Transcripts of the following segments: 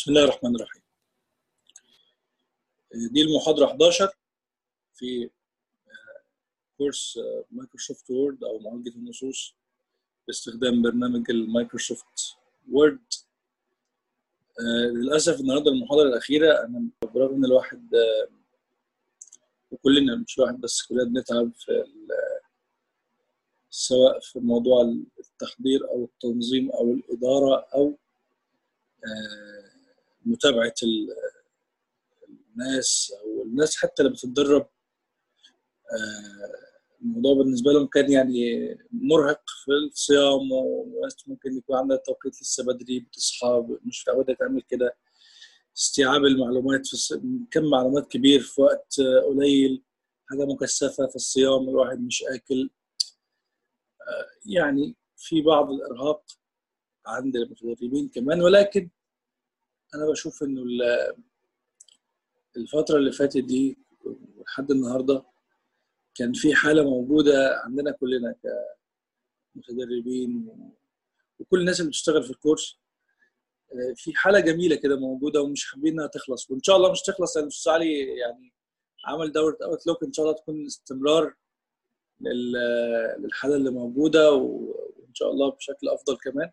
بسم الله الرحمن الرحيم دي المحاضرة 11 في كورس مايكروسوفت وورد أو معالجة النصوص باستخدام برنامج المايكروسوفت وورد للأسف النهاردة المحاضرة الأخيرة أنا برغم إن الواحد وكلنا مش الواحد بس كلنا بنتعب في سواء في موضوع التحضير أو التنظيم أو الإدارة أو متابعة الناس أو الناس حتى اللي بتتدرب الموضوع بالنسبة لهم كان يعني مرهق في الصيام وناس ممكن يكون عندها توقيت لسه بدري بتصحى مش متعودة تعمل كده استيعاب المعلومات في كم معلومات كبير في وقت قليل حاجة مكثفة في الصيام الواحد مش آكل يعني في بعض الإرهاق عند المتدربين كمان ولكن انا بشوف انه الفتره اللي فاتت دي لحد النهارده كان في حاله موجوده عندنا كلنا كمتدربين وكل الناس اللي بتشتغل في الكورس في حاله جميله كده موجوده ومش حابين انها تخلص وان شاء الله مش تخلص لان استاذ علي يعني عمل دوره اوت لوك ان شاء الله تكون استمرار للحاله اللي موجوده وان شاء الله بشكل افضل كمان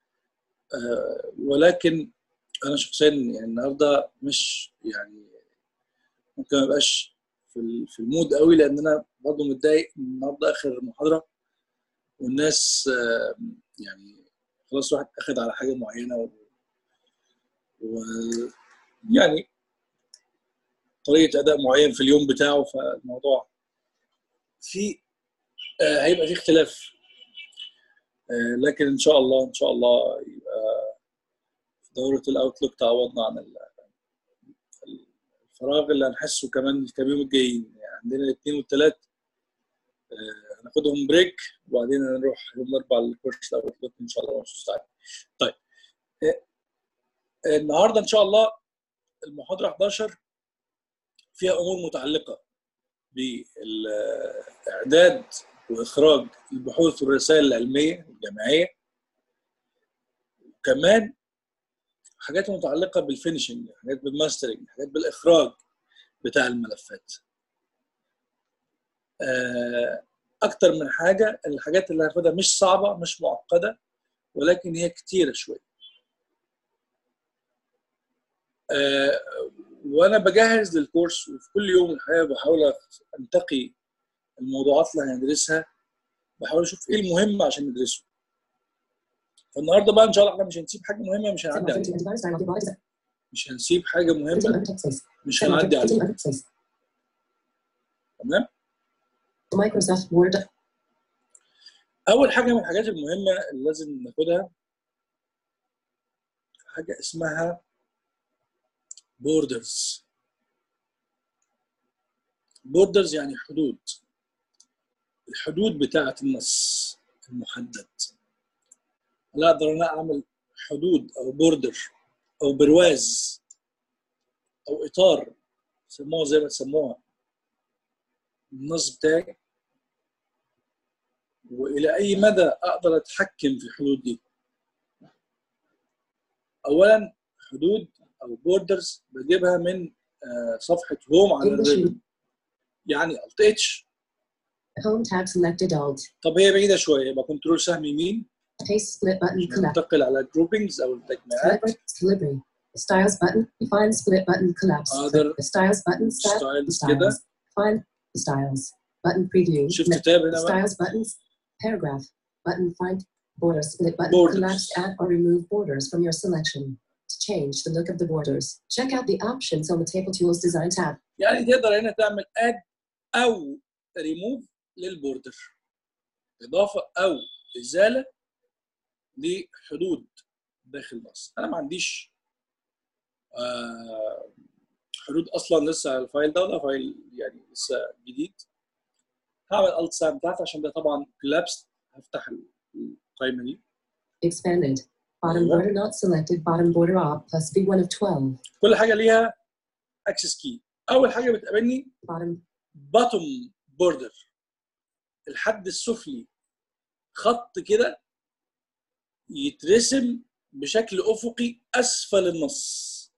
ولكن انا شخصيا يعني النهارده مش يعني ممكن ما ابقاش في في المود قوي لان انا برضه متضايق النهارده اخر محاضره والناس يعني خلاص الواحد اخد على حاجه معينه و, و يعني طريقه اداء معين في اليوم بتاعه فالموضوع في هيبقى في اختلاف لكن ان شاء الله ان شاء الله يبقى دورة الاوتلوك تعوضنا عن الفراغ اللي هنحسه كمان الكام يوم الجايين يعني عندنا الاثنين والثلاث هناخدهم بريك وبعدين هنروح يوم الاربعاء الكورس الاوتلوك ان شاء الله مخصوص تعالى. طيب النهارده ان شاء الله المحاضره 11 فيها امور متعلقه بالاعداد واخراج البحوث والرسائل العلميه الجامعيه وكمان حاجات متعلقه بالفينشنج حاجات بالماسترنج حاجات بالاخراج بتاع الملفات اكتر من حاجه الحاجات اللي هاخدها مش صعبه مش معقده ولكن هي كتيره شويه وانا بجهز للكورس وفي كل يوم الحقيقه بحاول انتقي الموضوعات اللي هندرسها بحاول اشوف ايه المهم عشان ندرسه فالنهارده بقى ان شاء الله احنا مش هنسيب حاجه مهمه مش هنعدي عليها مش هنسيب حاجه مهمه مش هنعدي عليها تمام مايكروسوفت وورد اول حاجه من الحاجات المهمه اللي لازم ناخدها حاجه اسمها بوردرز بوردرز يعني حدود الحدود بتاعه النص المحدد لا اقدر انا اعمل حدود او بوردر او برواز او اطار سموها زي ما تسموها النص بتاعي والى اي مدى اقدر اتحكم في الحدود دي اولا حدود او بوردرز بجيبها من صفحه هوم على الريبن يعني الت اتش Home tab selected Alt. طب هي بعيده شويه يبقى كنترول سهم يمين Paste split button collapse. ننتقل على الجروبينجز او التجميعات Calibri. Styles button. Find split button collapse. Other The styles button. Style. styles كده. Styles. Find the styles. Button preview. شفت تاب هنا بقى Styles buttons. Paragraph. Button find border split button Borders. collapse add or remove borders from your selection. To change the look of the borders, check out the options on the Table Tools Design tab. يعني تقدر هنا تعمل اد او ريموف للبوردر اضافه او ازاله لحدود داخل النص انا ما عنديش آه، حدود اصلا لسه على الفايل ده ده فايل يعني لسه جديد هعمل الت ساين بتاعتي عشان ده طبعا كولابس هفتح القائمه دي Expanded. Bottom Yeah. border not selected. Bottom border op plus B1 of 12. كل حاجه ليها اكسس كي اول حاجه بتقابلني Bottom باتوم بوردر الحد السفلي خط كده يترسم بشكل افقي اسفل النص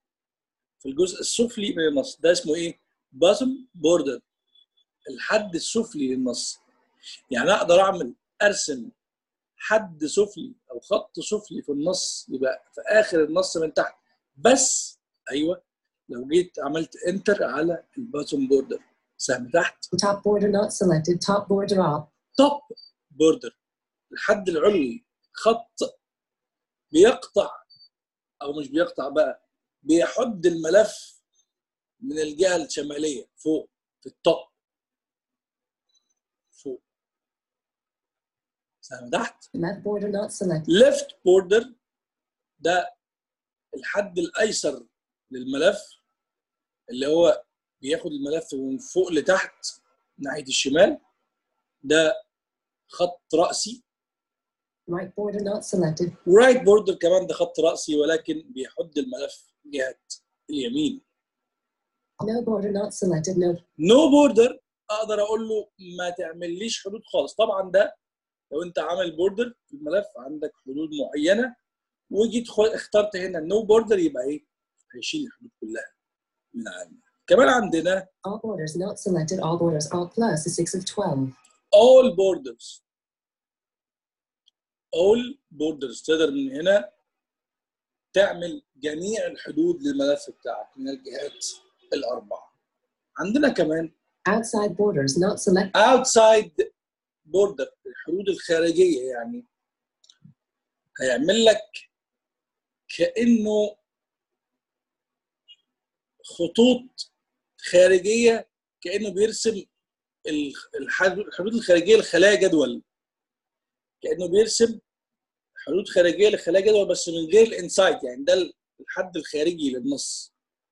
في الجزء السفلي من النص ده اسمه ايه باتم بوردر الحد السفلي للنص يعني اقدر اعمل ارسم حد سفلي او خط سفلي في النص يبقى في اخر النص من تحت بس ايوه لو جيت عملت انتر على الباتم بوردر سهم تحت Top border not selected. Top border off. توب بوردر الحد العلوي خط بيقطع او مش بيقطع بقى بيحد الملف من الجهه الشماليه فوق في التوب فوق سهم تحت Left border not selected. ليفت بوردر ده الحد الايسر للملف اللي هو بياخد الملف من فوق لتحت ناحيه الشمال ده خط راسي Right border not selected. ورايت بوردر كمان ده خط راسي ولكن بيحد الملف جهه اليمين No border not selected. No. نو بوردر اقدر اقول له ما تعمليش حدود خالص طبعا ده لو انت عامل بوردر في الملف عندك حدود معينه وجيت خ- اخترت هنا نو بوردر يبقى ايه هيشيل الحدود كلها من عندنا كمان عندنا All borders not selected. All borders. All plus is 6 of 12. all borders all borders تقدر من هنا تعمل جميع الحدود للملف بتاعك من الجهات الاربعه عندنا كمان Outside borders not selected. outside border الحدود الخارجيه يعني هيعمل لك كانه خطوط خارجيه كانه بيرسم الح- الحد- الحدود الخارجيه لخلايا جدول كانه بيرسم حدود خارجيه لخلايا جدول بس من غير الانسايد يعني ده الحد الخارجي للنص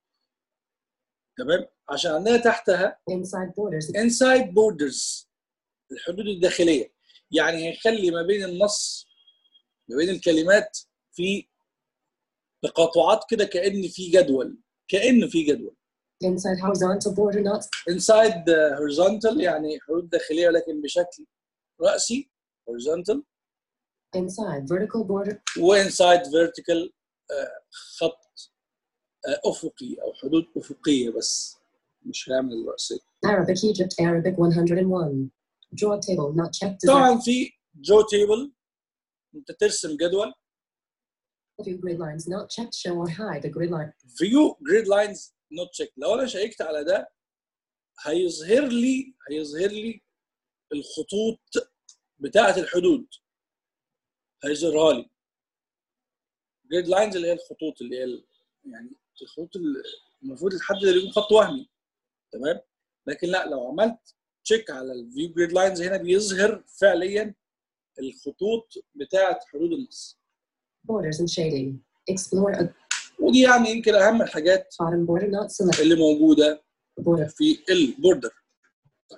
تمام عشان عندنا تحتها Inside borders. inside borders الحدود الداخليه يعني هيخلي ما بين النص ما بين الكلمات في تقاطعات كده كان في جدول كانه في جدول Inside horizontal border not. inside the horizontal يعني حدود داخليه ولكن بشكل راسي horizontal Inside vertical border. وانسايد vertical آه، خط آه، افقي او حدود افقيه بس مش هيعمل راسيه Arabic Egypt. Arabic 101. Draw table not checked. Design. طبعا في جو تيبل انت ترسم جدول View grid lines not checked. Show or hide the grid line. فيو جريد لاينز نوت تشيك لو انا شيكت على ده هيظهر لي هيظهر لي الخطوط بتاعه الحدود هيظهرها لي جريد لاينز اللي هي الخطوط اللي هي ال- يعني الخطوط اللي المفروض الحد اللي بيكون خط وهمي تمام لكن لا لو عملت تشيك على الفيو جريد لاينز هنا بيظهر فعليا الخطوط بتاعه حدود النص Borders and shading. Explore a ودي يعني يمكن اهم الحاجات bottom border not selected. اللي موجوده Border. في البوردر طيب.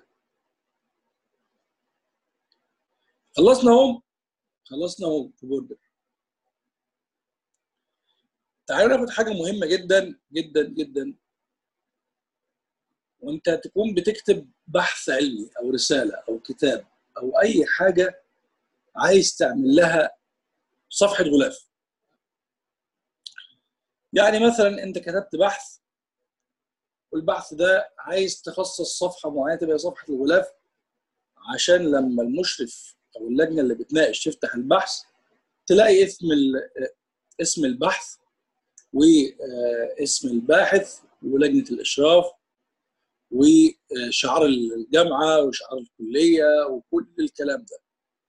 خلصنا اهو خلصنا اهو في بوردر تعالوا ناخد حاجه مهمه جدا جدا جدا وانت تكون بتكتب بحث علمي او رساله او كتاب او اي حاجه عايز تعمل لها صفحه غلاف يعني مثلا انت كتبت بحث والبحث ده عايز تخصص صفحه معينه تبقى صفحه الغلاف عشان لما المشرف او اللجنه اللي بتناقش تفتح البحث تلاقي اسم ال- اسم البحث واسم الباحث ولجنه الاشراف وشعار الجامعه وشعار الكليه وكل الكلام ده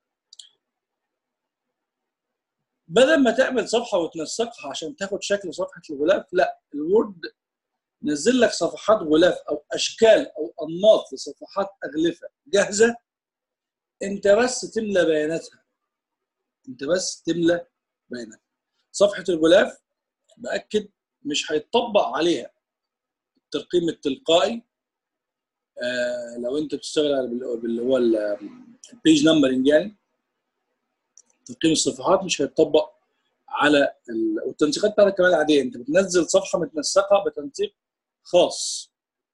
بدل ما تعمل صفحه وتنسقها عشان تاخد شكل صفحه الغلاف لا الوورد نزل لك صفحات غلاف او اشكال او انماط لصفحات اغلفه جاهزه انت بس تملى بياناتها انت بس تملى بياناتها صفحه الغلاف باكد مش هيتطبق عليها الترقيم التلقائي آه لو انت بتشتغل على بال- باللي هو البيج نمبرنج يعني ترقيم الصفحات مش هيتطبق على ال... والتنسيقات بتاعتك كمان عاديه انت بتنزل صفحه متنسقه بتنسيق خاص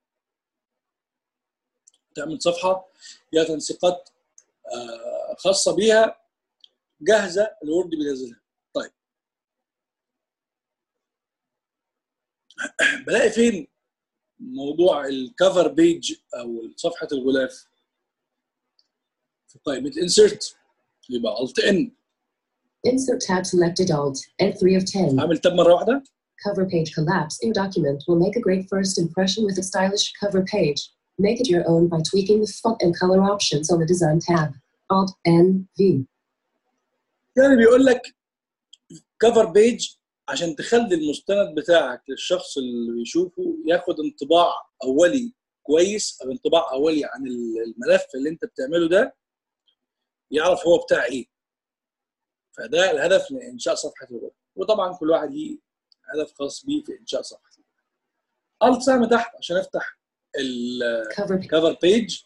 تعمل صفحه فيها تنسيقات آه، خاصه بيها جاهزه الوورد بينزلها طيب بلاقي فين موضوع الكفر بيج او صفحه الغلاف في قائمه انسرت يبقى الت ان Insert tab selected Alt, N3 of 10. عامل تاب مره واحده Cover page collapse. Your document will make a great first impression with a stylish cover page. Make it your own by tweaking the font and color options on the Design tab. Alt N V. يعني بيقول لك كفر بيج عشان تخلي المستند بتاعك للشخص اللي بيشوفه ياخد انطباع اولي كويس او انطباع اولي عن الملف اللي انت بتعمله ده يعرف هو بتاع ايه فده الهدف من انشاء صفحه الويب وطبعا كل واحد ليه هدف خاص بيه في انشاء صفحه الت سهم تحت عشان افتح Cover page الكفر بيج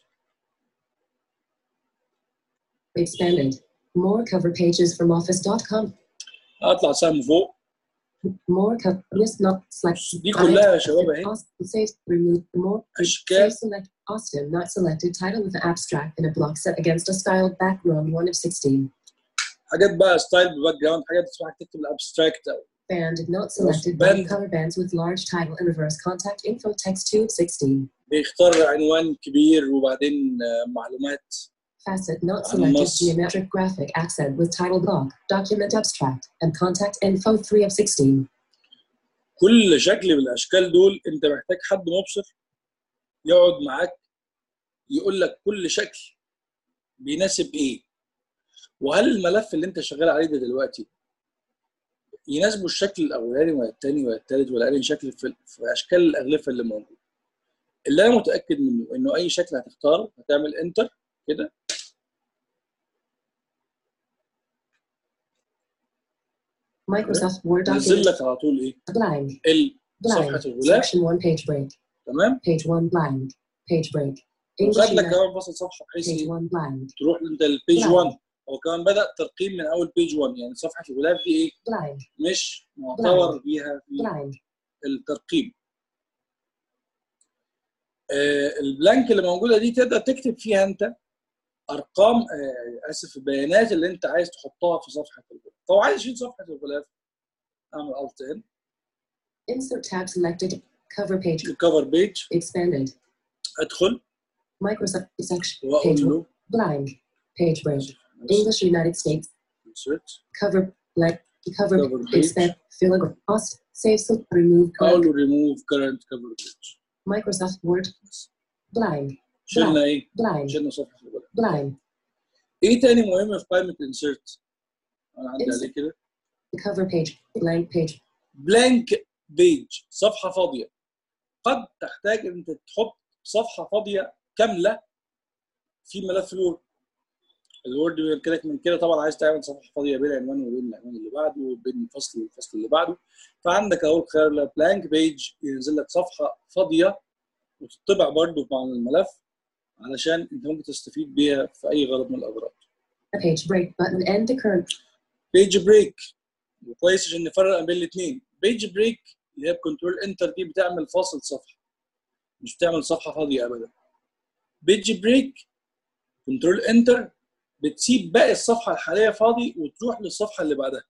expanded. More cover pages from office.com. اطلع سهم فوق More cover list not select. دي كلها يا شباب اهي Austin save remove more اشكال save select Austin not selected title with the abstract in a block set against a styled background one of 16. حاجات بقى ستايل باك جراوند حاجات تسمعك تكتب الابستراكت او Band not selected band. band color bands with large title and reverse contact info text 2 of 16. بيختار عنوان كبير وبعدين آه، معلومات Facet not I selected must- geometric graphic accent with title block, document abstract, and contact info 3 of 16. كل شكل من الاشكال دول انت محتاج حد مبصر يقعد معاك يقول لك كل شكل بيناسب ايه وهل الملف اللي انت شغال عليه ده دلوقتي يناسبه الشكل الاولاني ولا الثاني ولا الثالث ولا اي شكل في, في اشكال الاغلفه اللي موجوده اللي انا متاكد منه انه اي شكل هتختاره هتعمل انتر كده Microsoft Word ينزل document لك على طول ايه blank, ال- blank, صفحه الغلاف section 1 page break, تمام page 1 blank, page break, وخد English لك United, كمان فصل صفحه بحيث page ايه 1 blank, تروح انت البيج blank, 1 هو كمان بدا ترقيم من اول بيج 1 يعني صفحه الغلاف دي ايه blank, مش معتبر بيها في blank, الترقيم آه، البلانك اللي موجوده دي تقدر تكتب فيها انت ارقام آه، اسف البيانات اللي انت عايز تحطها في صفحه الغلاف فهو عايز يشيل صفحه الغلاف اعمل الت ان insert tab selected, cover page الكفر بيج expanded, ادخل Microsoft section, واقول page 1 له blank, page break, English United States, insert cover blank, cover Cover page. expand, filigree, Aust, save so remove اقول color, له ريموف كرنت كفر بيج Microsoft Word blank, شلنا ايه؟ blank, شلنا صفحه الغلاف blank, ايه تاني مهم في قائمه انسرت؟ انا عندي Insert. عليه كده cover page, blank page, بلانك بيج صفحه فاضيه قد تحتاج ان انت تحط صفحه فاضيه كامله في ملف الوورد الوورد بيمكنك لك من كده طبعا عايز تعمل صفحه فاضيه بين عنوان وبين العنوان اللي بعده وبين فصل والفصل اللي بعده فعندك اهو خيار بلانك بيج ينزل لك صفحه فاضيه وتطبع برضه مع الملف علشان انت ممكن تستفيد بيها في اي غرض من الاغراض page break button end the current بيج بريك وكويس عشان نفرق بين الاثنين بيج بريك اللي هي بكنترول انتر دي بتعمل فاصل صفحه مش بتعمل صفحه فاضيه ابدا بيج بريك كنترول انتر بتسيب باقي الصفحه الحاليه فاضي وتروح للصفحه اللي بعدها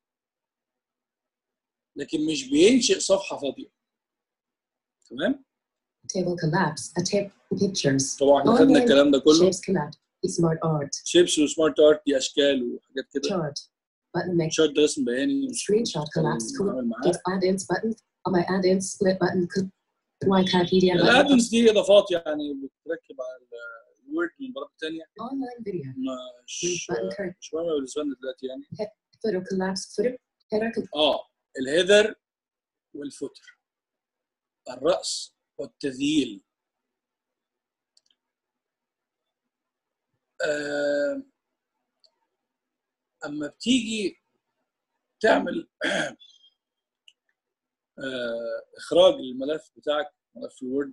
لكن مش بينشئ صفحه فاضيه تمام table collapse a table pictures طبعا احنا خدنا Online الكلام ده كله shapes collapse smart art شيبس وسمارت ارت دي اشكال وحاجات كده chart button make شارت ده رسم بياني مش screenshot collapse بنتعامل cool معاه get add-ins button on my add-ins split button could Wikipedia button الادنس دي اضافات يعني بتركب على الوورد من برامج ثانيه online video مش button current مش مهمه بالنسبه لنا دلوقتي يعني footer collapse footer header could اه الهيدر والفوتر الراس والتذييل آه، اما بتيجي تعمل آه، اخراج الملف بتاعك ملف الوورد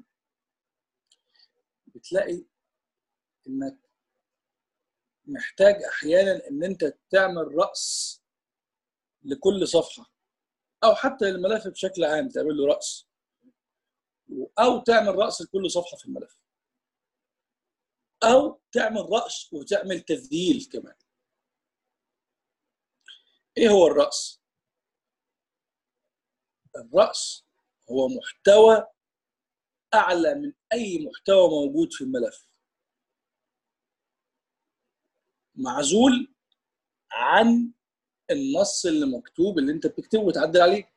بتلاقي انك محتاج احيانا ان انت تعمل راس لكل صفحه او حتى الملف بشكل عام تعمل له راس او تعمل راس لكل صفحه في الملف او تعمل راس وتعمل تذييل كمان ايه هو الراس الراس هو محتوى اعلى من اي محتوى موجود في الملف معزول عن النص اللي مكتوب اللي انت بتكتبه وتعدل عليه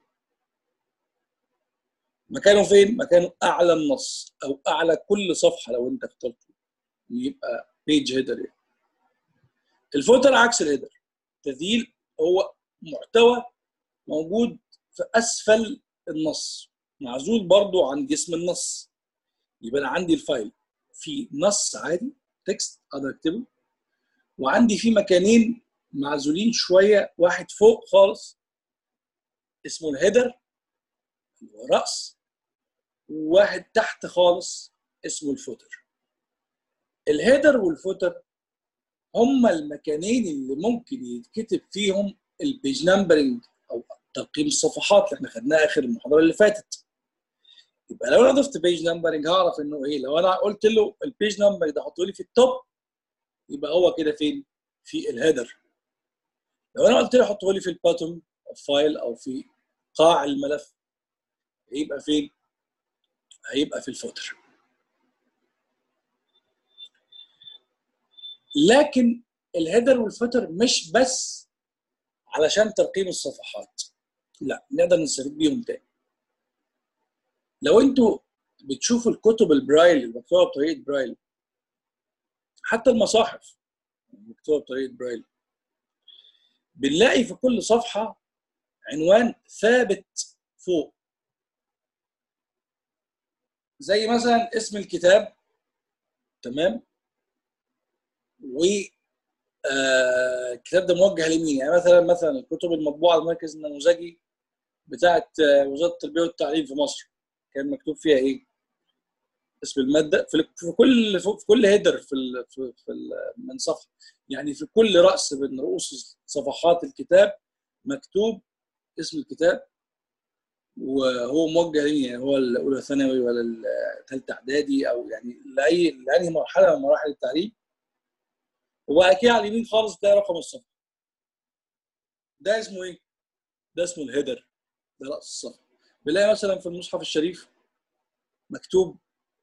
مكانه فين مكانه اعلى النص او اعلى كل صفحه لو انت اخترته يبقى بيج هيدر يعني. الفوتر عكس الهيدر التذييل هو محتوى موجود في اسفل النص معزول برضو عن جسم النص يبقى انا عندي الفايل في نص عادي تكست اقدر اكتبه وعندي في مكانين معزولين شويه واحد فوق خالص اسمه الهيدر اللي هو راس وواحد تحت خالص اسمه الفوتر الهيدر والفوتر هما المكانين اللي ممكن يتكتب فيهم البيج نمبرنج او ترقيم الصفحات اللي احنا خدناها اخر المحاضره اللي فاتت يبقى لو انا ضفت بيج نمبرنج هعرف انه ايه لو انا قلت له البيج نمبر ده حطه لي في التوب يبقى هو كده فين في الهيدر لو انا قلت له حطه لي في الباتوم فايل او في قاع الملف هيبقى فين هيبقى في الفوتر لكن الهيدر والفوتر مش بس علشان ترقيم الصفحات لا نقدر نستفيد بيهم تاني لو انتوا بتشوفوا الكتب البرايل المكتوبه بطريقه برايل حتى المصاحف مكتوبه بطريقه برايل بنلاقي في كل صفحه عنوان ثابت فوق زي مثلا اسم الكتاب تمام و آه الكتاب ده موجه لمين يعني مثلا مثلا الكتب المطبوعه المركز النموذجي بتاعه وزاره التربيه والتعليم في مصر كان مكتوب فيها ايه اسم الماده في كل في كل هيدر في ال في, في ال من صفحه يعني في كل راس من رؤوس صفحات الكتاب مكتوب اسم الكتاب وهو موجه لمين يعني هو الاولى ثانوي ولا الثالثه اعدادي او يعني لاي لانهي مرحله من مراحل التعليم وبعد كده على اليمين خالص ده رقم الصفحه ده اسمه ايه؟ ده اسمه الهيدر ده راس الصفحه بنلاقي مثلا في المصحف الشريف مكتوب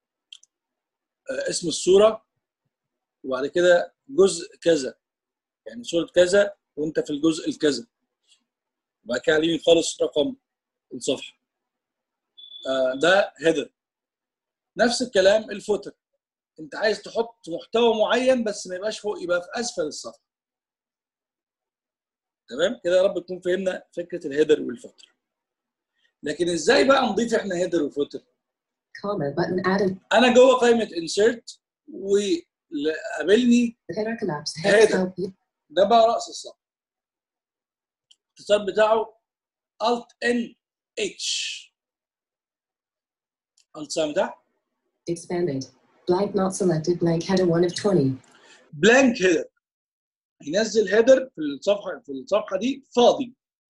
اسم السوره وبعد كده جزء كذا يعني سوره كذا وانت في الجزء الكذا وبعد كده على اليمين خالص رقم الصفحه ده هيدر نفس الكلام الفوتر انت عايز تحط محتوى معين بس ما يبقاش فوق يبقى في اسفل الصفحه تمام كده يا رب تكون فهمنا فكره الهيدر والفوتر لكن ازاي بقى نضيف احنا هيدر وفوتر Comment button added. انا جوه قائمه انسيرت وقابلني Header collapse. Header. Header help. ده بقى راس الصفحه الاختصار بتاعه Alt N H Alt سهم تحت Expanded. Blank not selected. Blank header 1 of 20. بلانك هيدر ينزل هيدر في الصفحه في الصفحه دي فاضي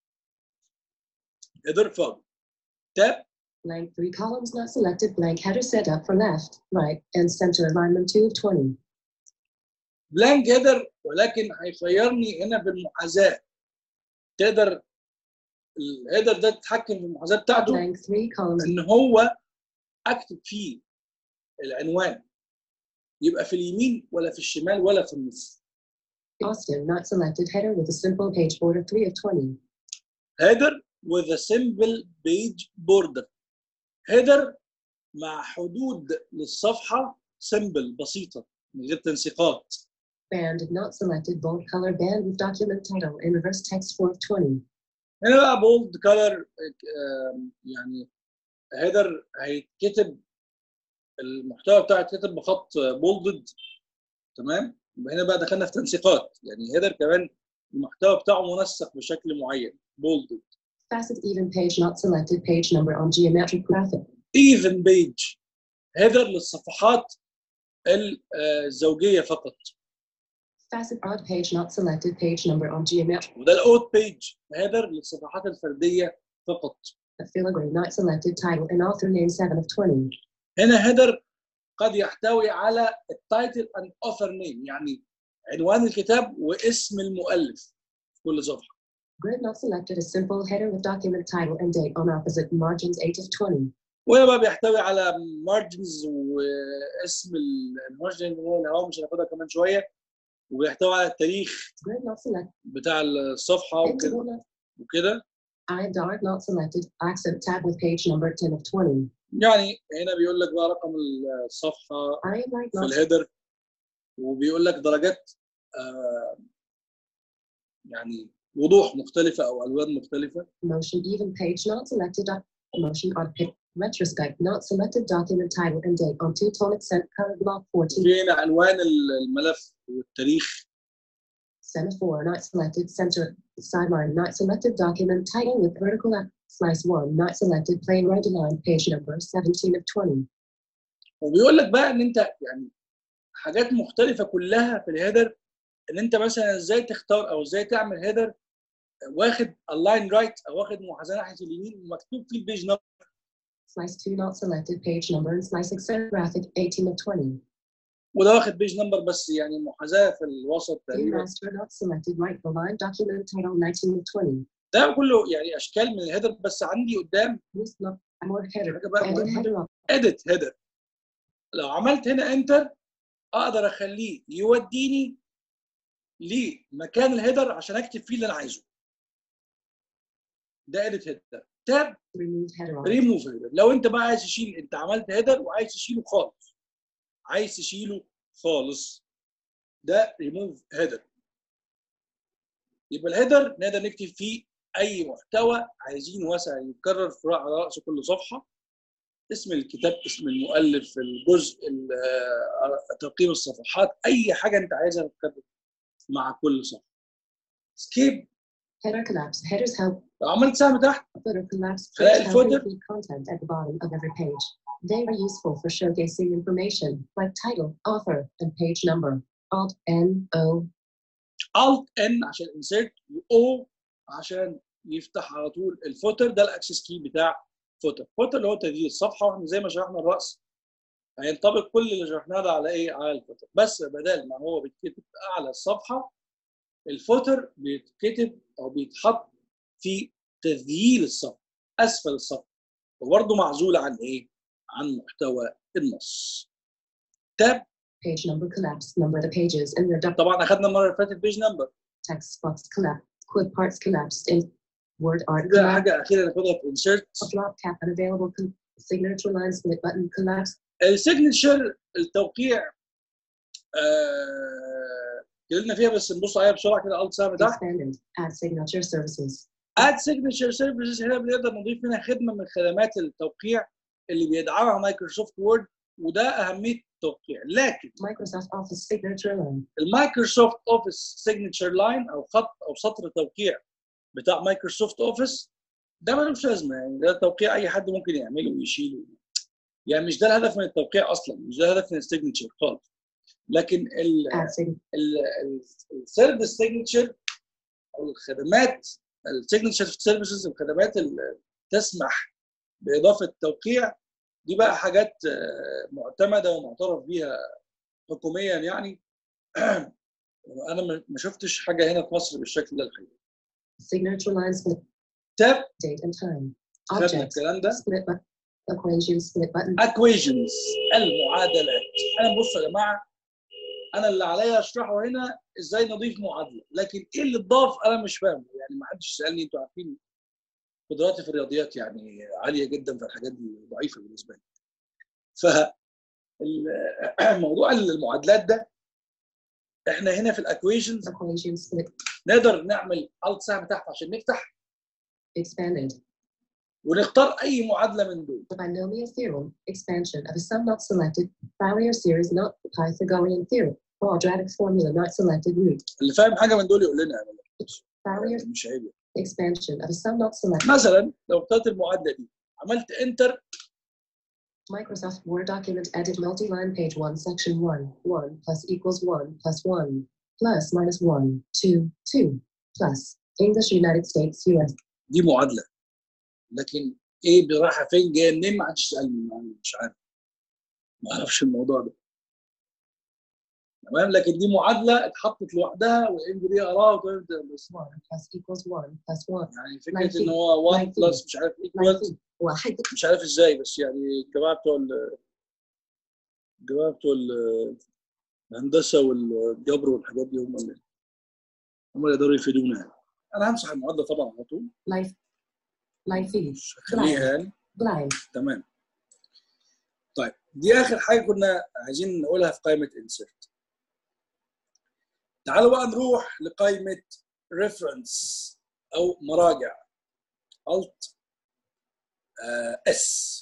هيدر فاضي تاب Blank 3 columns not selected. Blank header set up for left, right, and center alignment 2 of 20. بلانك هيدر ولكن هيخيرني هنا بالمحاذاه تقدر الهيدر ده تتحكم في المحاذاه بتاعته Blank 3 columns. ان هو اكتب فيه العنوان يبقى في اليمين ولا في الشمال ولا في النص Austin not selected. Header with a simple page border 3 of 20. header with a simple page border header مع حدود للصفحة simple بسيطة من غير تنسيقات Band not selected. Bold color band with document title in reverse text 4 of 20. هنا بقى bold color آم، يعني header هيتكتب المحتوى بتاعه يتكتب بخط bolded تمام يبقى هنا بقى دخلنا في تنسيقات يعني header كمان المحتوى بتاعه منسق بشكل معين bolded Facet even page not selected. Page number on geometric graphic. even page header للصفحات ال- آه، الزوجية فقط Facet odd page not selected. Page number on geometric. وده الاوت بيج هيدر للصفحات الفرديه فقط A filigree not selected. Title and author name 7 of 20. هنا هيدر قد يحتوي على التايتل اند اوثر نيم يعني عنوان الكتاب واسم المؤلف في كل صفحه Grid not selected. A simple header with document title and date on opposite margins 8 of 20. وهنا بقى بيحتوي على مارجنز واسم ال- المارجن اللي هو الهواء مش هناخدها كمان شويه وبيحتوي على التاريخ Grid not selected. بتاع الصفحه وكده Interval not. وكده I dart not selected. Accent tab with page number 10 of 20. يعني هنا بيقول لك بقى رقم الصفحه I write في not. الهيدر وبيقول لك درجات آه، يعني وضوح مختلفه او الوان مختلفه Motion even page not selected. Doc- Motion on pick. Retrospect not selected. Document title and date on two tone accent color block 14. في هنا عنوان الملف والتاريخ Semaphore not selected. Center sideline not selected. Document title with vertical up. Slice 1 not selected. Plain right line. Page number 17 of 20. وبيقول لك بقى ان انت يعني حاجات مختلفه كلها في الهيدر ان انت مثلا ازاي تختار او ازاي تعمل هيدر واخد اللاين رايت او واخد محاذاه ناحيه اليمين ومكتوب فيه البيج نمبر Slice 2 not selected. Page number and slice accent graphic 18 of 20. وده واخد بيج نمبر بس يعني محاذاه في الوسط View تقريبا master not selected. Right the line. Document title 19 of 20. ده كله يعني اشكال من الهيدر بس عندي قدام Use not more header. حاجه بقى Edit مهمه header up. اديت هيدر لو عملت هنا انتر اقدر اخليه يوديني لمكان الهيدر عشان اكتب فيه اللي انا عايزه ده اديت هيدر تاب Remove header on. ريموف هيدر لو انت بقى عايز تشيل انت عملت هيدر وعايز تشيله خالص عايز تشيله خالص ده ريموف هيدر يبقى الهيدر نقدر نكتب فيه اي محتوى عايزينه مثلا يتكرر في على راس كل صفحه اسم الكتاب اسم المؤلف الجزء ال- آه، ترقيم الصفحات اي حاجه انت عايزها تتكرر مع كل صفحه سكيب Header collapse. Headers help لو عملت سهم تحت footer collapse. خلايا Footer help الفooter. include content at the bottom of every page. They are useful for showcasing information like title, author, and page number. Alt N O. Alt N عشان insert و O عشان يفتح على طول الفوتر ده الاكسس كي بتاع فوتر فوتر اللي هو تسجيل الصفحه واحنا زي ما شرحنا الراس هينطبق كل اللي شرحناه ده على ايه على الفوتر بس بدل ما هو بيتكتب اعلى الصفحه الفوتر بيتكتب او بيتحط في تذييل الصفحه اسفل الصفحه وبرضه معزول عن ايه عن محتوى النص تاب Page number collapse. Number the pages in their double طبعا اخذنا المره اللي فاتت بيج نمبر text box collapse. Quit parts collapsed in word art ده collapse. حاجه اخيره ناخدها في انسيرت A flop cap unavailable. Con- signature line split button collapse. السيجنتشر التوقيع آه، اتكلمنا فيها بس نبص عليها بسرعه كده الت سهم تحت Expanded. Add signature services. اد سيجنتشر سيرفيسز هنا بنقدر نضيف هنا خدمه من خدمات التوقيع اللي بيدعمها مايكروسوفت وورد وده اهميه التوقيع لكن Microsoft Office signature line. المايكروسوفت اوفيس سيجنتشر لاين او خط او سطر توقيع بتاع مايكروسوفت اوفيس ده ملوش لازمه يعني ده توقيع اي حد ممكن يعمله ويشيله يعني مش ده الهدف من التوقيع اصلا مش ده الهدف من السيجنتشر خالص لكن ال Add sig- السيرفيس سيجنتشر او الخدمات السيجنتشر سيرفيسز الخدمات اللي تسمح باضافه توقيع دي بقى حاجات آه، معتمده ومعترف بيها حكوميا يعني انا ما- ما شفتش حاجه هنا في مصر بالشكل ده الحقيقه signature line split تاب date and time. خدنا Objects. الكلام ده Split button. Equation split button. اكويجنز المعادلات انا بصوا يا جماعه انا اللي عليا اشرحه هنا ازاي نضيف معادله لكن ايه اللي اتضاف انا مش فاهمه يعني ما حدش سالني انتوا عارفين قدراتي في الرياضيات يعني عاليه جدا في الحاجات دي ضعيفه بالنسبه لي ف ال- موضوع المعادلات ده احنا هنا في الاكويشنز Equation split نقدر نعمل الت سهم تحت عشان نفتح expanded. ونختار اي معادله من دول The binomial theorem. Expansion of a sum not selected. Fourier series not Pythagorean theorem. Quadratic formula not selected root. اللي فاهم حاجه من دول يقول لنا Fourier مش عيب expansion of a sum not selected. مثلا لو اخترت المعادله دي عملت انتر Microsoft Word document edit multi-line page 1 section 1 1 plus equals 1 plus 1 plus minus 1 2 2 plus English United States US دي معادله لكن ايه رايحه فين جايه منين ما حدش سالني يعني مش عارف ما اعرفش الموضوع ده تمام لكن دي معادله اتحطت لوحدها والام دي قراها وتقول بس 1 plus equals 1 plus 1 يعني فكره ان هو 1 بلس مش عارف ايكوال 19 واحد مش عارف ازاي بس يعني الجماعه بتوع ال- الجماعه بتوع ال- الهندسه والجبر والحاجات دي هم اللي هم اللي يقدروا يفيدونا يعني انا همسح المعادله طبعا على طول life life مش هخليها يعني blank تمام طيب دي اخر حاجه كنا عايزين نقولها في قائمه insert تعالوا بقى نروح لقائمه reference او مراجع alt آه، s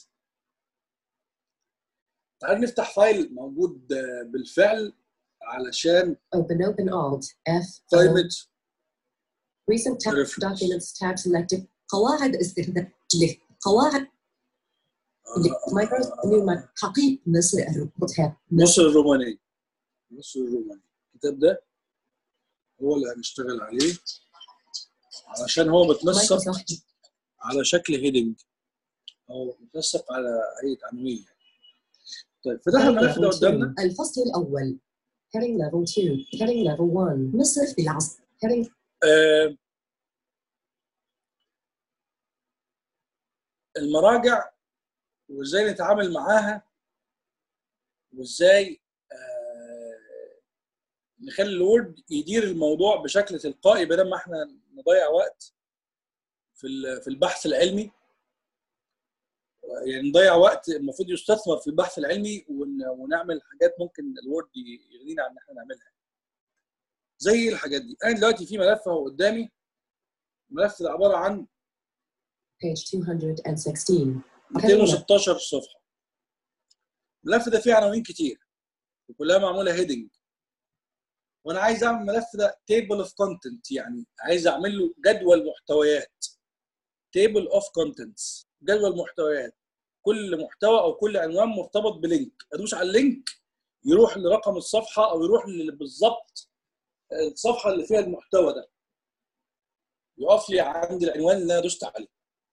تعالوا نفتح فايل موجود آه، بالفعل علشان open open alt F قائمه recent tab Reference. documents tab selected قواعد استخدام له قواعد مايكرو نيو حقيق مصر الروبوت tab مصر الرومانيه مصر الرومانيه الكتاب ده هو اللي هنشتغل عليه علشان هو متنسق مايكروسوفت على شكل هيدنج او متنسق على هيئه عناوين طيب فتحنا الملف ده قدامنا الفصل الأول heading level 2 heading level 1 مصر في العصر heading آه، المراجع وازاي نتعامل معاها وازاي آه، نخلي الوورد يدير الموضوع بشكل تلقائي بدل ما احنا نضيع وقت في ال- في البحث العلمي يعني نضيع وقت المفروض يستثمر في البحث العلمي ون- ونعمل حاجات ممكن الوورد يغنينا عن ان احنا نعملها زي الحاجات دي انا دلوقتي في ملف اهو قدامي الملف ده عباره عن page 216 216 صفحه الملف ده فيه عناوين كتير وكلها معموله هيدنج وانا عايز اعمل الملف ده تيبل اوف كونتنت يعني عايز اعمل له جدول محتويات تيبل اوف كونتنتس جدول محتويات كل محتوى او كل عنوان مرتبط بلينك ادوس على اللينك يروح لرقم الصفحه او يروح ل- بالظبط الصفحه اللي فيها المحتوى ده يقف لي عند العنوان اللي انا دوست عليه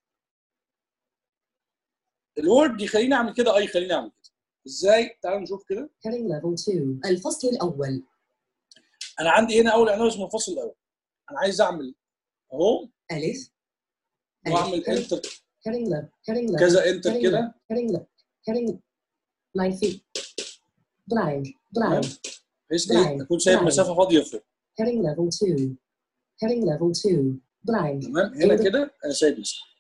الوورد يخليني اعمل كده اي يخليني اعمل كده ازاي تعالوا نشوف كده heading level 2 الفصل الأول انا عندي هنا اول عنوان اسمه الفصل الاول انا عايز اعمل اهو ألف واعمل ألف. انتر heading level heading level كذا انتر heading كده level heading level heading line feet blank blank بحيث Blind. ايه اكون سايب Blind. مسافه فاضيه فوق heading level 2 heading level 2 blank تمام هنا إيه؟ كده انا سايب مسافه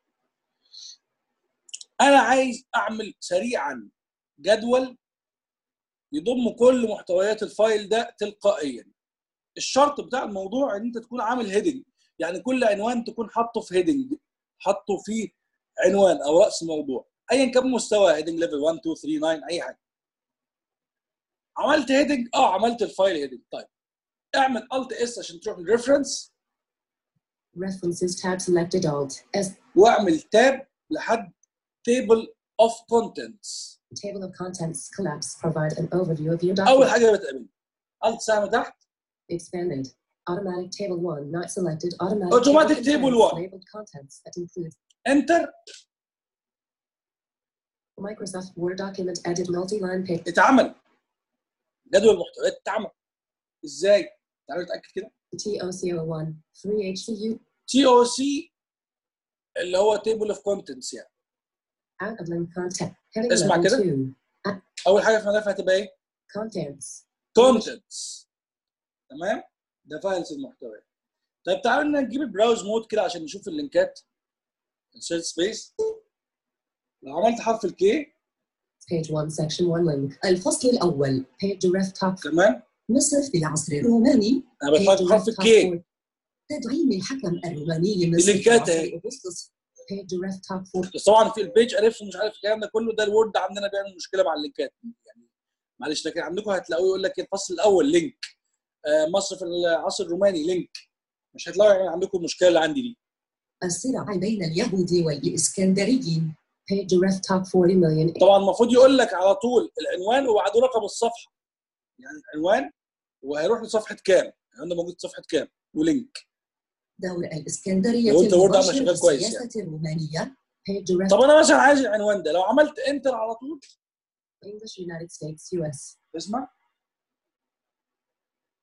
انا عايز اعمل سريعا جدول يضم كل محتويات الفايل ده تلقائيا الشرط بتاع الموضوع ان انت تكون عامل هيدنج يعني كل عنوان تكون حاطه في هيدنج حاطه في عنوان او راس موضوع ايا كان مستوى هيدنج ليفل 1 2 3 9 اي حاجه عملت هيدنج اه عملت الفايل هيدنج طيب اعمل الت اس عشان تروح للريفرنس references tab selected alt as واعمل تاب لحد table of contents table of contents collapse provide an overview of your اول document حاجه بتقابلني الت سهم تحت expanded automatic table 1 not selected automatic Automatic table table contains one. labeled contents that include انتر Microsoft Word document edit multi-line page اتعمل جدول المحتويات اتعمل ازاي؟ تعالوا نتاكد كده TOC01 3HCU تي او سي اللي هو تيبل اوف كونتنتس يعني out of line content heading اسمع level كده. 2 اول حاجه في الملف هتبقى ايه؟ contents كونتنتس تمام؟ ده فايلز المحتويات طيب تعالوا نجيب البراوز مود كده عشان نشوف اللينكات insert سبيس لو عملت حرف الكي page 1 section 1 link الفصل الأول page direct top تمام مصر في العصر الروماني انا بتحرك page حرف direct top الكي four. تدعيم الحكم الروماني لمصر في اللينكات عصر اهي. أغسطس page direct top 4 بس طبعا في البيج الف ومش عارف الكلام ده كله ده الوورد عندنا بيعمل مشكله مع اللينكات يعني معلش لكن عندكم هتلاقوه يقول لك الفصل الاول لينك آه مصر في العصر الروماني لينك مش هتلاقوا يعني عندكم المشكله اللي عندي دي الصراع بين اليهود والإسكندريين page direct top 40 million طبعا المفروض يقول لك على طول العنوان وبعده رقم الصفحه يعني العنوان وهيروح لصفحه كام العنوان ده موجود في صفحه كام ولينك دور الإسكندرية لو أنت وورد عامل المباشر شغال كويس بالسياسة الرومانية page direct طب انا مثلا عايز العنوان ده لو عملت انتر على طول English United States US اسمع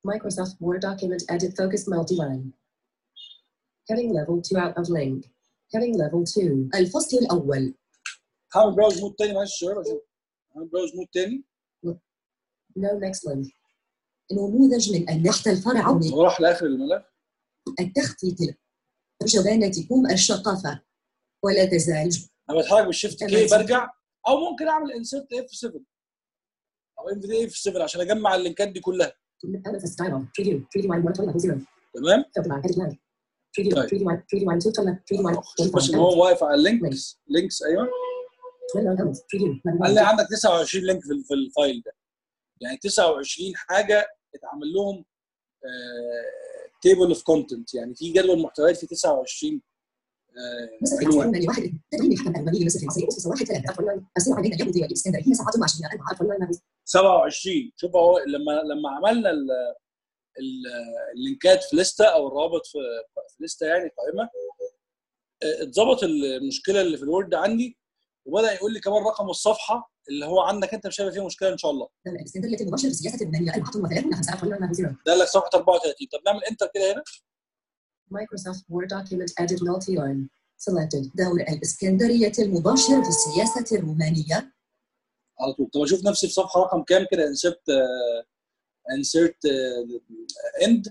Microsoft Word document edit focus multi-line. Heading level 2 out of link. Heading level 2. الفصل الأول هعمل براوز مود تاني معلش شباب عشان هعمل براوز مود تاني No next link. نموذج من النحت الفرعوني هو راح لاخر الملف التخطيط جبانتكم الشقافة ولا تزال انا بتحرك بالشيفت كي تمام. برجع او ممكن اعمل انسرت اف 7 او ام في اف 7 عشان اجمع اللينكات دي كلها Out of this dialog. Preview. Preview line 1 level 0. تمام Filter line. Edit line. Preview. طيب. Preview line. Preview line 2 to left. Preview line. شوف بس ان هو واقف على اللينكس لينكس ايوه 12 elements. Preview. Line قال 1. لي عندك 29 لينك في في الفايل ده يعني 29 حاجه اتعمل لهم تيبل اوف كونتنت يعني في جدول محتويات في 29 آه، مصر عنوان العلماني واحد تدعيم الحكم الألماني لمصر المصري أسس واحد ثلاثة أسرع بين اليهود والإسكندرية سبعة وعشرين أربعة 27 شوف هو لما لما عملنا ال ال اللينكات في لسته او الروابط في في لسته يعني قائمه آه، اتظبط المشكله اللي في الوورد عندي وبدا يقول لي كمان رقم الصفحه اللي هو عندك انت مش هيبقى فيه مشكله ان شاء الله دولة الإسكندرية المباشر بالسياسة الرومانية أربعة وثلاثون خمسة ده قال لك صفحه 34 طب نعمل انتر كده هنا Microsoft Word document edit multi-line. Selected. دور الإسكندرية المباشر في السياسة الرومانية على طول طب اشوف نفسي في صفحه رقم كام كده انسرت انسرت اند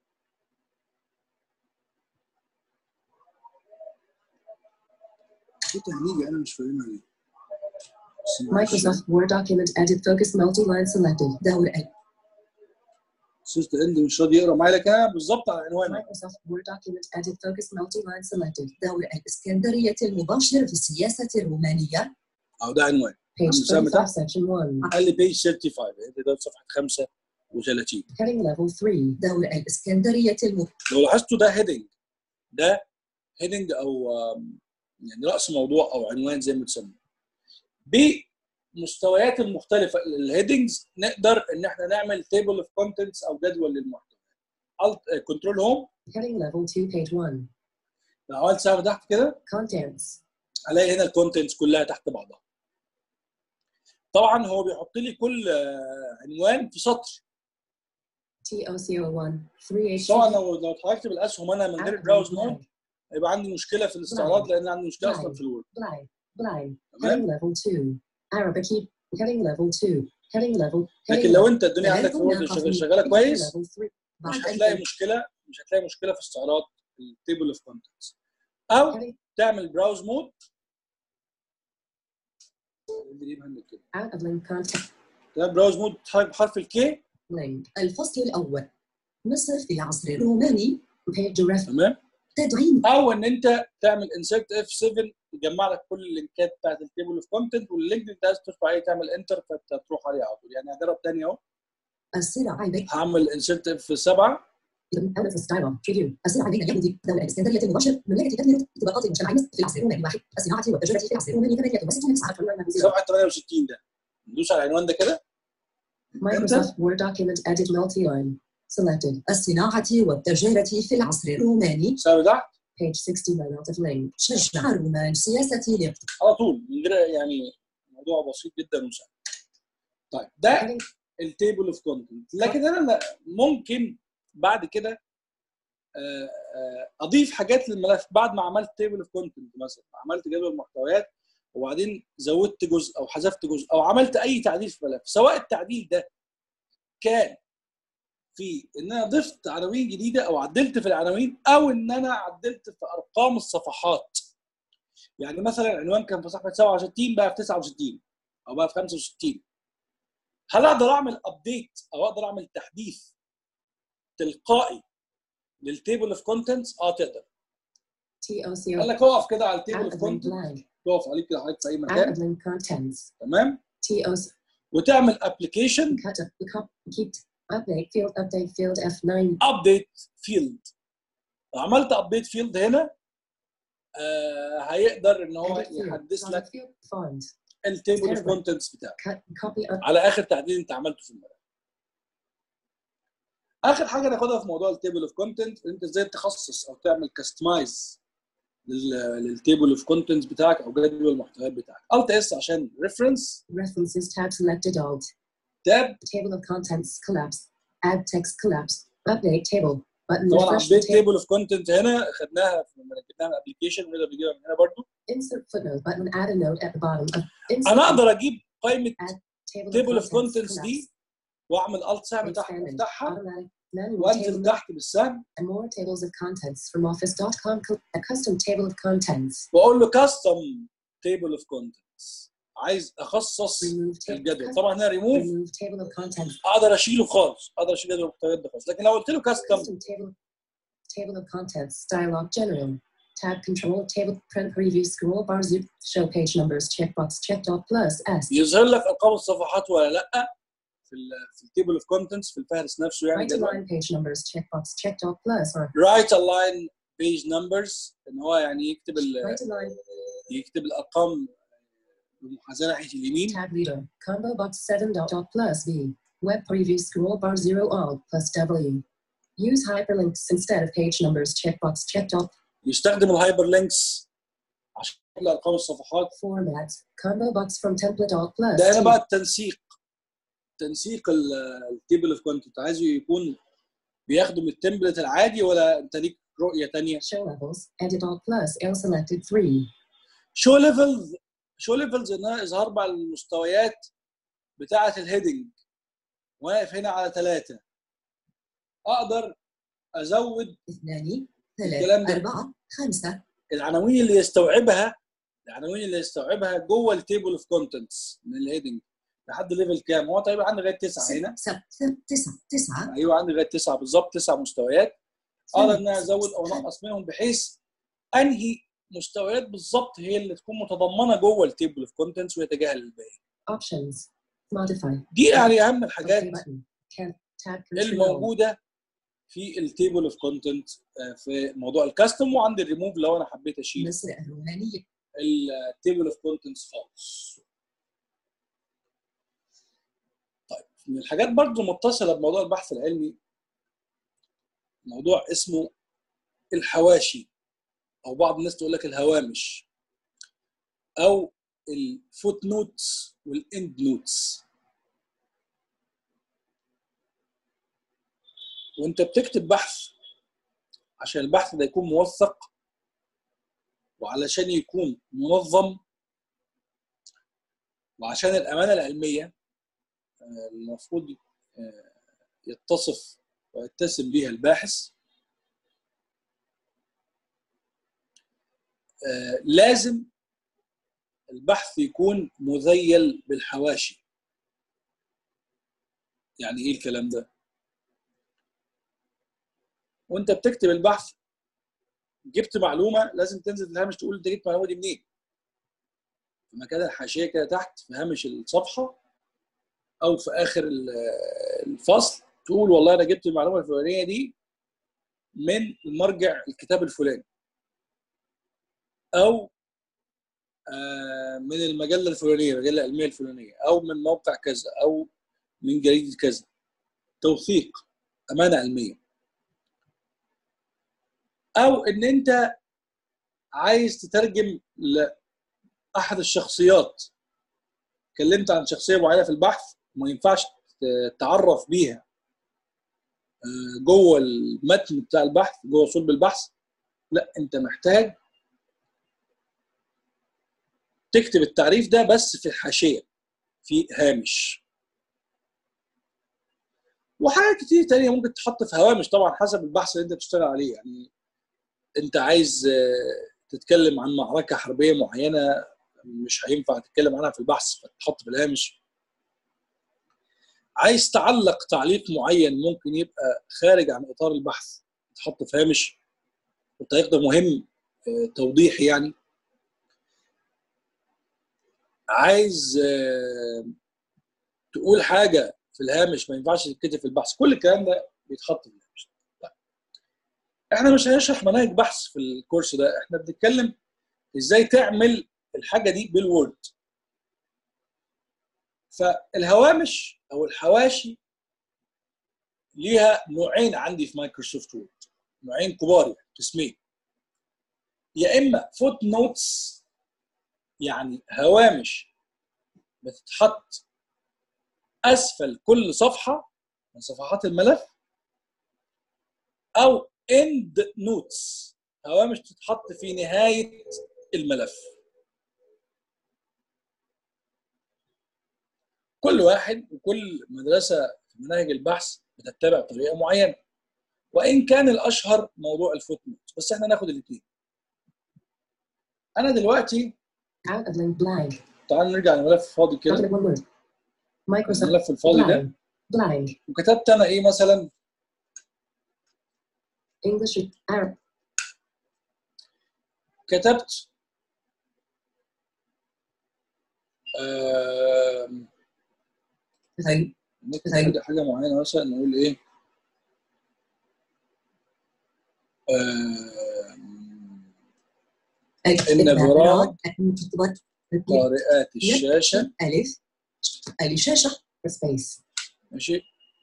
ايه تهنيجه انا مش فاهمها ليه Microsoft Word document edit focus multi-line selected. دور ال- انسرت اند مش راضي يقرا معايا لكن انا بالظبط على عنوان Microsoft Word document edit focus multi-line selected. دور الإسكندرية المباشر في السياسة الرومانية او ده عنوان Page Sam, 35 section 1. قال لي بيج 35 يعني ده صفحه 35 Heading level 3. دور الإسكندرية الم... لو لاحظتوا ده هيدنج ده هيدنج او آم، يعني راس موضوع او عنوان زي ما تسمى بمستويات المختلفه للهيدنجز نقدر ان احنا نعمل تيبل اوف كونتنتس او جدول للمحتوى الت كنترول هوم Heading level 2 page 1. لو عملت سهم تحت كده Contents. الاقي هنا الكونتنتس كلها تحت بعضها طبعا هو بيحط لي كل آه، عنوان في سطر TO01 3H. طبعا لو لو اتحركت بالاسهم انا من غير براوز مود هيبقى عندي مشكله في الاستعراض لان عندي مشكله اصلا في الوورد Blind. Blind. تمام Heading level 2. Arabic key. Heading level 2. Heading level. لكن heading لو level- انت الدنيا عندك في الوورد شغاله شغاله كويس Heading level 3. مش بعد هتلاقي أن مشكله مش هتلاقي مشكله في استعراض التيبل اوف كونتنتس او Heading تعمل براوز مود كده out of link content. تعمل براوز مود تحرك بحرف الكي Link. الفصل الأول مصر في العصر الروماني Page direct. تمام تدعيم او ان انت تعمل انسرت اف 7 يجمع لك كل اللينكات بتاعت التيبل اوف كونتنت واللينك اللي انت عايز ترفع عليه تعمل انتر فتروح عليه على طول يعني هجرب تاني اهو الصراع بين هعمل انسرت اف 7 Out of this dialog. Preview. الصراع بين اليهود دولة الإسكندرية المباشر مملكة تدمر طبقات المجتمع مصر في العصر الروماني واحد الصناعة والتجارة في العصر الروماني ثمانية وستون تسعة صفحه 68 ده ندوس على العنوان ده كده Microsoft Word document edit multi-line. Selected. الصناعة والتجارة في العصر الروماني سهم تحت Page 69 out of link. شجع الرومان سياسة الاقتصاد على طول من غير يعني موضوع بسيط جدا وسهل طيب ده Heading. التيبل اوف كونتنت لكن انا لا- ممكن بعد كده آه، آه، اضيف حاجات للملف بعد ما عملت تيبل اوف كونتنت مثلا عملت جدول محتويات وبعدين زودت جزء او حذفت جزء او عملت اي تعديل في الملف سواء التعديل ده كان في ان انا ضفت عناوين جديده او عدلت في العناوين او ان انا عدلت في ارقام الصفحات يعني مثلا العنوان كان في صفحه 67 بقى في 69 او بقى في 65 هل اقدر اعمل ابديت او اقدر اعمل تحديث تلقائي للتيبل اوف كونتنتس اه تقدر TOCO. قال لك اقف كده على التيبل Out اوف of link كونتنت line. تقف عليه كده حضرتك في اي Out مكان of link contents. تمام TOC. وتعمل ابلكيشن Cut up. Cop. Keep. Update field. Update field F9. ابديت فيلد لو عملت ابديت فيلد هنا آه هيقدر ان هو Edit field. يحدث Solid لك field. Font. التيبل اوف Paragraph. كونتنتس بتاعك Cut. Copy. Up. على اخر تعديل انت عملته في الملف اخر حاجه ناخدها في موضوع التيبل اوف كونتنت انت ازاي تخصص او تعمل كاستمايز للتيبل اوف كونتنتس بتاعك او جدول المحتويات بتاعك الت اس عشان ريفرنس References tab selected. Alt. تاب Table of contents collapse. Add text collapse. Update table. Button طبعا refresh the ابديت table. تيبل اوف كونتنت هنا خدناها في- لما جبناها من الابلكيشن ونقدر نجيبها من هنا برضو Insert footnote button. Add a note at the bottom of insert انا اقدر اجيب قائمه table, تيبل اوف contents كونتنتس collapse. دي واعمل الت سهم تحت Expanded. افتحها Automatic. Manual وانزل table تحت بالسهم and more tables of contents from office.com. Co- A custom table of contents. واقول له كاستم تيبل اوف كونتنتس عايز اخصص Remove table. الجدول طبعا هنا ريموف Remove table of contents. اقدر اشيله خالص اقدر اشيل جدول المحتويات ده خالص لكن لو قلت له كاستم Custom table. Table of contents. Dialog general. Tab control table print preview scroll bar zip show page numbers checkbox checked off plus S. يظهر لك ارقام الصفحات ولا لا في ال في التيبل اوف كونتنتس في الفهرس نفسه يعني Right جدول align page numbers checkbox checked off plus or رايت الاين بيج نمبرز ان هو يعني يكتب ال- right align يكتب الارقام بمحاذاه ناحيه اليمين tab leader combo box 7 dot dot plus V. Web preview scroll bar 0 alt plus W. Use hyperlinks instead of page numbers checkbox checked off يستخدم الهايبر لينكس عشان يحط ارقام الصفحات format combo box from template alt plus ده هنا T. بقى التنسيق تنسيق التيبل اوف كونتنت عايزه يكون بيخدم التمبلت العادي ولا انت ليك رؤيه تانية show levels edit alt plus L selected 3 شو ليفلز شو ليفلز انها اظهار بقى المستويات بتاعه الهيدنج واقف هنا على ثلاثه اقدر ازود اثنان الكلام ده. ثلاثة أربعة خمسة العناوين اللي يستوعبها العناوين اللي يستوعبها جوه التيبل اوف كونتنتس من الهيدنج لحد ليفل كام؟ هو تقريبا عندي لغايه تسعه هنا ست ست تسعة تسعة ايوه عندي لغايه تسعه بالظبط تسع مستويات اقدر ان انا ثلاث، ازود او انقص منهم بحيث انهي مستويات بالظبط هي اللي تكون متضمنه جوه التيبل اوف كونتنتس ويتجاهل الباقي options modify دي يعني اهم الحاجات OK button can tab control الموجوده في التيبل اوف كونتنت في موضوع الكاستم وعند الريموف لو انا حبيت اشيل مصر الرومانية التيبل اوف كونتنتس خالص طيب من الحاجات برضو متصله بموضوع البحث العلمي موضوع اسمه الحواشي او بعض الناس تقول لك الهوامش او الفوت نوتس والاند نوتس وانت بتكتب بحث عشان البحث ده يكون موثق وعلشان يكون منظم وعشان الامانه العلميه آه، المفروض آه، يتصف ويتسم بها الباحث آه، لازم البحث يكون مذيل بالحواشي يعني ايه الكلام ده وانت بتكتب البحث جبت معلومه لازم تنزل في الهامش تقول انت جبت المعلومه دي منين في مكان الحاشيه كده تحت في هامش الصفحه او في اخر ال- الفصل تقول والله انا جبت المعلومه الفلانيه دي من المرجع الكتاب الفلاني او آه، من المجله الفلانيه المجله العلميه الفلانيه او من موقع كذا او من جريده كذا توثيق امانه علميه او ان انت عايز تترجم لاحد الشخصيات اتكلمت عن شخصيه معينه في البحث وما ينفعش تعرف بيها آه، جوه المتن بتاع البحث جوه صلب البحث لا انت محتاج تكتب التعريف ده بس في الحاشيه في هامش وحاجات كتير تانية ممكن تحط في هوامش طبعا حسب البحث اللي انت بتشتغل عليه يعني انت عايز آه، تتكلم عن معركه حربيه معينه مش هينفع تتكلم عنها في البحث فتحط في الهامش عايز تعلق تعليق معين ممكن يبقى خارج عن اطار البحث تحط في هامش التعليق ده مهم آه، توضيح يعني عايز آه، تقول حاجه في الهامش ما ينفعش تتكتب في البحث كل الكلام ده بيتحط في الهامش طيب. احنا مش هنشرح مناهج بحث في الكورس ده احنا بنتكلم ازاي تعمل الحاجه دي بالوورد فالهوامش او الحواشي ليها نوعين عندي في مايكروسوفت وورد نوعين كبار يعني قسمين يا اما فوت نوتس يعني هوامش بتتحط اسفل كل صفحه من صفحات الملف او end notes هوامش تتحط في نهايه الملف كل واحد وكل مدرسه في مناهج البحث بتتبع طريقه معينه وان كان الاشهر موضوع الفوت نوت بس احنا ناخد الاثنين انا دلوقتي Out of link blank. تعال نرجع لملف فاضي كده Document one word. Microsoft الملف الفاضي ده blank. Blank. وكتبت انا ايه مثلا English Arab. كتبت آم، طيب نكتب طيب. حاجه حاجه معينه مثلا نقول ايه آم، إن برامج قارئات الشاشه ألف الشاشة Space. ماشي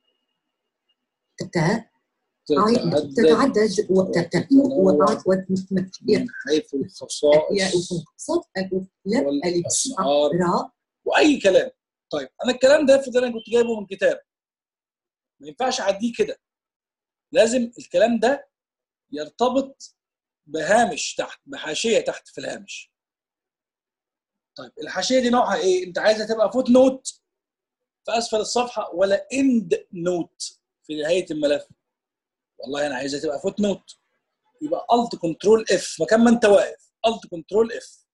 تاء عين تتعدد تتعدد وتتأ وبعد من حيث ياء الخصائص صاد ألف لا ألف والأسعار راء واي كلام طيب انا الكلام ده افرض انا كنت جايبه من كتاب ما ينفعش اعديه كده لازم الكلام ده يرتبط بهامش تحت بحاشيه تحت في الهامش طيب الحاشيه دي نوعها ايه انت عايزها تبقى فوت نوت في اسفل الصفحه ولا اند نوت في نهايه الملف والله انا عايزها تبقى فوت نوت يبقى الت كنترول اف مكان ما انت واقف الت كنترول اف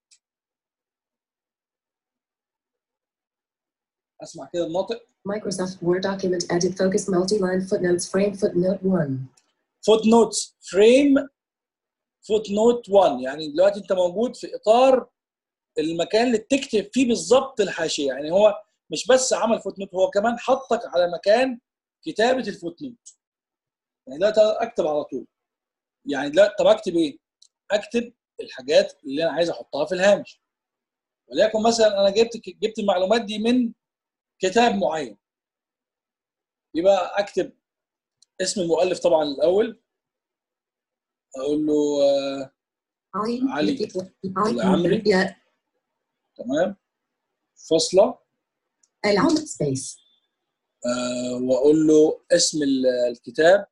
اسمع كده الناطق Microsoft Word document edit focus multi-line footnotes frame footnote 1. فوت نوتس فريم فوت نوت 1 يعني دلوقتي انت موجود في اطار المكان اللي تكتب فيه بالظبط الحاشيه يعني هو مش بس عمل فوت نوت هو كمان حطك على مكان كتابه الفوت نوت يعني دلوقتي اكتب على طول يعني دلوقتي طب اكتب ايه؟ اكتب الحاجات اللي انا عايز احطها في الهامش وليكن مثلا انا جبت جبت المعلومات دي من كتاب معين يبقى اكتب اسم المؤلف طبعا الاول اقول له آه عين علي عين العمري. ياء تمام فاصله العمر سبيس آه واقول له اسم ال- الكتاب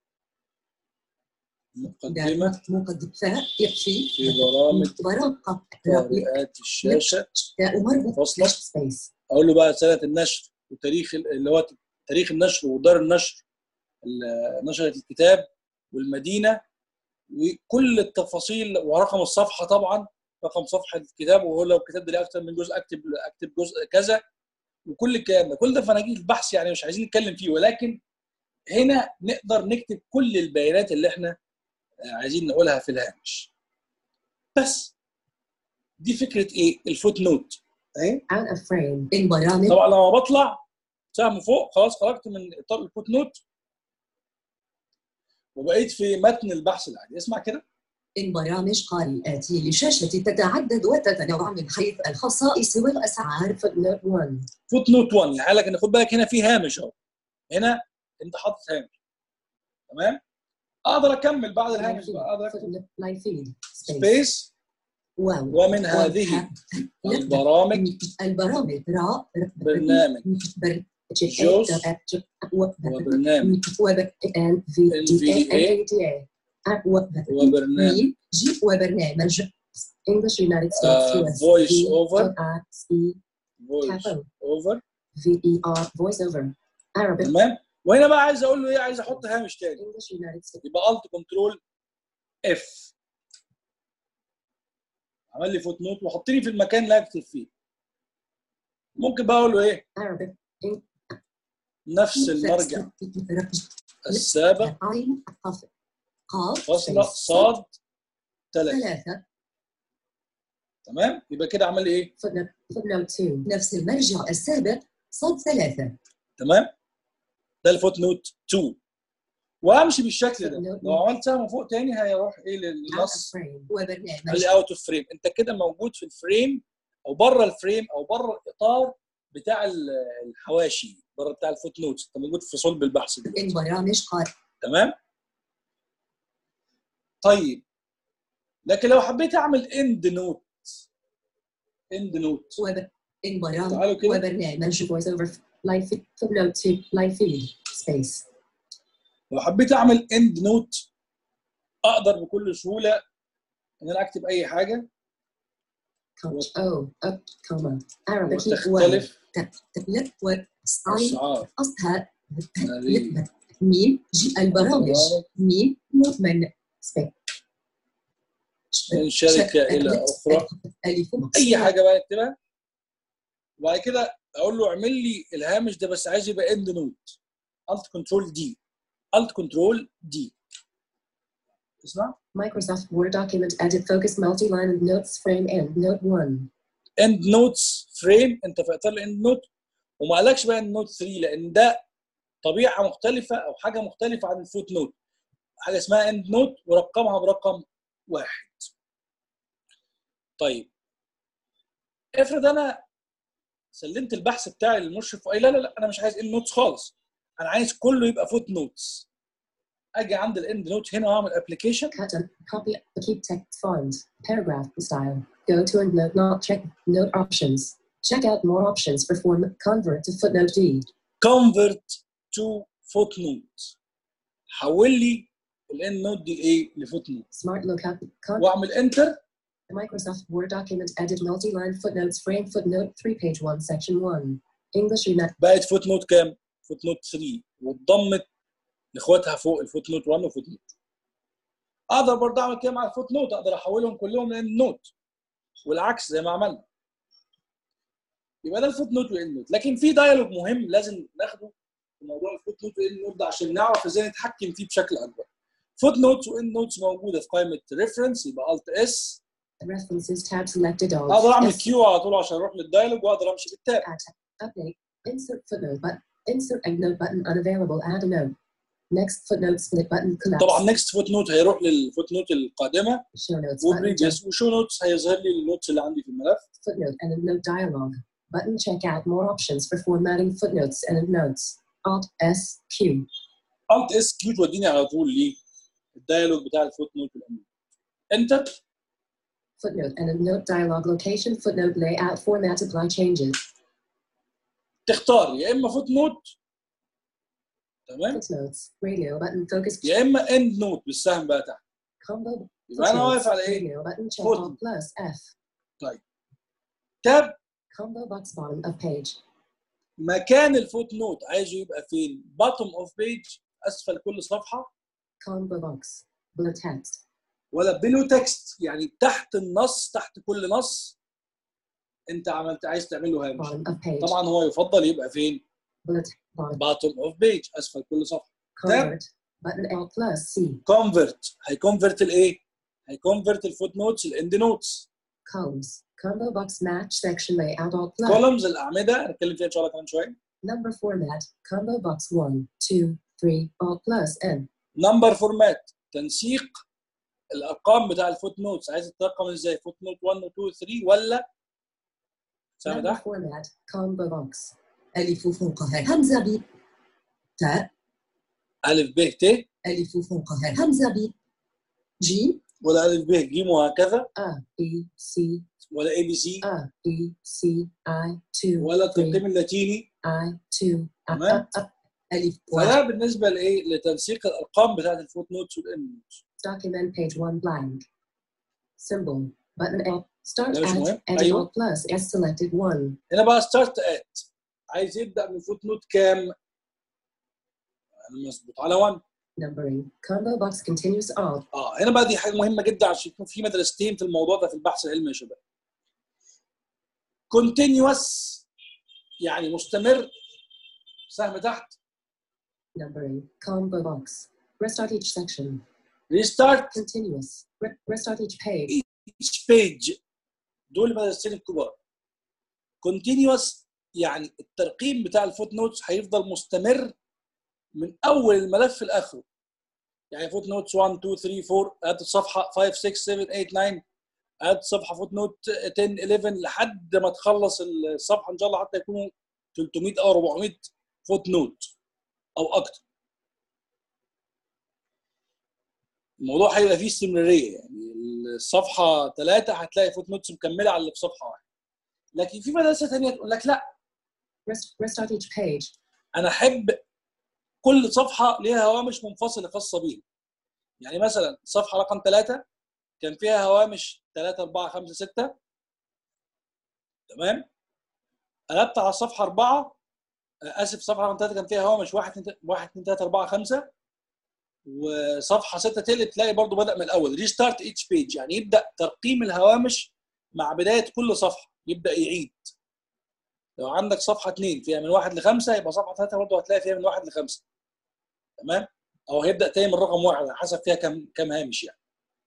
مقدمه مقدم فاء يكفي في برامج برامج قارئات الشاشه تاء مربوط فاصله Space. اقول له بقى سنه النشر وتاريخ ال- اللي هو تاريخ النشر ودار النشر ال- نشرت الكتاب والمدينه وكل التفاصيل ورقم الصفحه طبعا رقم صفحه الكتاب وهو لو الكتاب ده ليه اكتر من جزء اكتب اكتب جزء كذا وكل الكلام ده كل ده فناجيل البحث يعني مش عايزين نتكلم فيه ولكن هنا نقدر نكتب كل البيانات اللي احنا آه، عايزين نقولها في الهامش بس دي فكره ايه الفوت نوت اهي Out of frame. البرامج طبعا لما بطلع سهم فوق خلاص خرجت من اطار الفوت نوت وبقيت في متن البحث العادي اسمع كده البرامج قارئات لشاشة تتعدد وتتنوع من حيث الخصائص والأسعار Footnote 1. فوت نوت 1 يعني قال لك ان خد بالك هنا في هامش اهو هنا انت حاطط هامش تمام اقدر اكمل بعد الهامش بقى اقدر اكتب Footnote line feed. Space. سبيس واو ومن هذه البرامج البرامج راء برنامج بر جوز وبرنامج NVDA. وبرنامج جي وبرنامج English United States. Uh, US. voice V. over. X. E. فويس Capo. اوفر V. E. R. Voice over. Arabic. تمام وهنا بقى عايز اقول له ايه عايز احط هامش تاني English United States. يبقى الت كنترول اف عمل لي فوت نوت وحطني في المكان اللي هكتب فيه ممكن بقى اقول له ايه Arabic. نفس المرجع السابق عين قاف قاف فاصلة صاد ثلاثة ثلاثة تمام يبقى كده عمل لي ايه Footnote. Footnote 2. نفس المرجع السابق صاد ثلاثة تمام ده الفوت نوت 2 وامشي بالشكل ده لو عملت سهم فوق تاني هيروح ايه Out of للنص frame. قال وبرنامج لي اوت اوف فريم انت كده موجود في الفريم او بره الفريم او بره الاطار بتاع ال- الحواشي بره بتاع الفوت نوتس انت موجود في صلب البحث دلوقتي البرامج قارئ تمام طيب لكن لو حبيت اعمل اند نوت اند نوت وب... البرامج تعالوا كده. وبرنامج Voice over. Line feed. Footnote 2. Line feed. space, لو حبيت اعمل اند نوت اقدر بكل سهوله ان انا اكتب اي حاجه comma, O, up, comma, Arabic one, وتختلف تب تبلت وستايل اسعار أصلها هذه لتبت ميم جي البرامج ميم مؤمن سبيك من شركه الى اخرى ألف اي حاجه بقى اكتبها وبعد كده اقول له اعمل لي الهامش ده بس عايز يبقى اند نوت الت كنترول دي الت كنترول دي اسمع Microsoft Word document edit focus multi-line and notes frame end note 1. اند نوتس فريم انت في اطار الاند نوت وما قالكش بقى النوت 3 لان ده طبيعه مختلفه او حاجه مختلفه عن الفوت نوت حاجه اسمها اند نوت ورقمها برقم واحد طيب افرض انا سلمت البحث بتاعي للمشرف وقال لا لا لا انا مش عايز اند نوتس خالص انا عايز كله يبقى فوت نوتس اجي عند الاند نوت هنا واعمل ابلكيشن Cut and copy keep text font. Paragraph style. Go to end note not check note options. Check out more options for form convert to footnote D. convert to footnote حول لي الاند نوت دي ايه لفوت نوت Smart lookup. Con- واعمل انتر Microsoft Word document edit multi-line footnotes frame footnote 3 page 1 section 1. English United بقت فوت نوت كام؟ فوت نوت 3 واتضمت لاخواتها فوق الفوت نوت 1 وفوت نوت اقدر برضه اعمل كده مع الفوت نوت اقدر احولهم كلهم لاند نوت والعكس زي ما عملنا يبقى ده الفوت نوت والاند نوت لكن في دايلوج مهم لازم ناخده في موضوع الفوت نوت والاند نوت ده عشان نعرف ازاي نتحكم فيه بشكل اكبر فوت نوتس واند نوتس موجوده في قائمه ريفرنس يبقى الت اس references tab selected all. اقدر اعمل Yes. كيو على طول عشان اروح للدايلوج واقدر امشي بالتاب Add, update, insert footnote button, insert endnote button unavailable, add a note. Next footnote split button collapse. طبعا نيكست فوت نوت هيروح للفوت نوت القادمه Show notes button, وبريفيوس وشو نوتس هيظهر لي النوتس اللي عندي في الملف footnote and endnote dialog. Button check out more options for formatting footnotes and endnotes. Alt S Q. الت اس كيو توديني على طول للدايلوج بتاع الفوت نوت والأمين. انتر Footnote and endnote dialog location footnote layout format apply changes. تختار يا اما فوت نوت تمام Footnotes radio button focus يا اما اند نوت بالسهم بقى تحت combo يبقى انا footnotes, واقف على ايه؟ radio button check Footnote. alt plus F. تاب Combo box bottom of page. مكان الفوت نوت عايزه يبقى فين؟ باتوم اوف بيج اسفل كل صفحه Combo box. Blue text. ولا بلو تكست يعني تحت النص تحت كل نص انت عملت عايز تعمل له هامش Bottom of page. طبعا هو يفضل يبقى فين؟ Blue te- bottom. باتوم اوف بيج اسفل كل صفحه Convert. Button L plus C. كونفرت هيكونفرت الايه؟ هيكونفرت الفوت نوتس الاند نوتس Columns. Combo box match section layout Alt plus. كولمز الاعمده هنتكلم فيها ان شاء الله كمان شويه Number format. Combo box 1, 2, 3, Alt plus N. نمبر فورمات تنسيق الارقام بتاع الفوت نوتس عايز ترقم ازاي فوت نوت 1 و 2 و 3 ولا سهم Number تحت format. Combo box. ألف فوقها همزة ب تاء الف ب ت ألف فوقها همزة ب جيم ولا الف ب ج وهكذا A, B, C, ولا اي بي سي A, B, C, I, 2, ولا 3, الترقيم اللاتيني I, 2, up, تمام. up, up. ألف واحد فده بالنسبه لايه لتنسيق الارقام بتاعت الفوت نوتس والاند نوتس Document page 1 blank. Symbol. Button L. Start ده مش at. مهم. Edit أيوه. Alt plus S selected 1. هنا بقى ستارت ات عايز يبدا من فوت نوت كام؟ انا مظبوط على 1 Numbering. Combo box continuous Alt. اه هنا بقى دي حاجه مهمه جدا عشان يكون في مدرستين في الموضوع ده في البحث العلمي يا شباب. كونتينوس يعني مستمر سهم تحت Numbering. Combo box. Restart each section. ريستارت Continuous. Re- restart each page. each page دول المدرستين الكبار. كونتينوس يعني الترقيم بتاع الفوت نوتس هيفضل مستمر من اول الملف لاخره. يعني فوت نوتس 1 2 3 4 هات الصفحه 5 6 7 8 9 هات صفحه فوت نوت 10 11 لحد ما تخلص الصفحه ان شاء الله حتى يكونوا 300 او 400 فوت نوت او اكتر. الموضوع هيبقى فيه استمراريه يعني الصفحه ثلاثه هتلاقي فوت نوتس مكمله على اللي في صفحه واحده. لكن في مدرسه ثانيه تقول لك لا Rest- restart each page. انا احب كل صفحه ليها هوامش منفصله خاصه بيها يعني مثلا صفحه رقم ثلاثة كان فيها هوامش 3 4 5 6 تمام قلبت على الصفحه 4 اسف صفحه رقم 3 كان فيها هوامش 1 1 2 3 4 5 وصفحه 6 تلت تلاقي برضو بدا من الاول ريستارت ايتش بيج يعني يبدا ترقيم الهوامش مع بدايه كل صفحه يبدا يعيد لو عندك صفحه 2 فيها من 1 ل 5 يبقى صفحه 3 برضو هتلاقي فيها من 1 ل 5 تمام او هيبدا تاني من رقم واحد على حسب فيها كم كم هامش يعني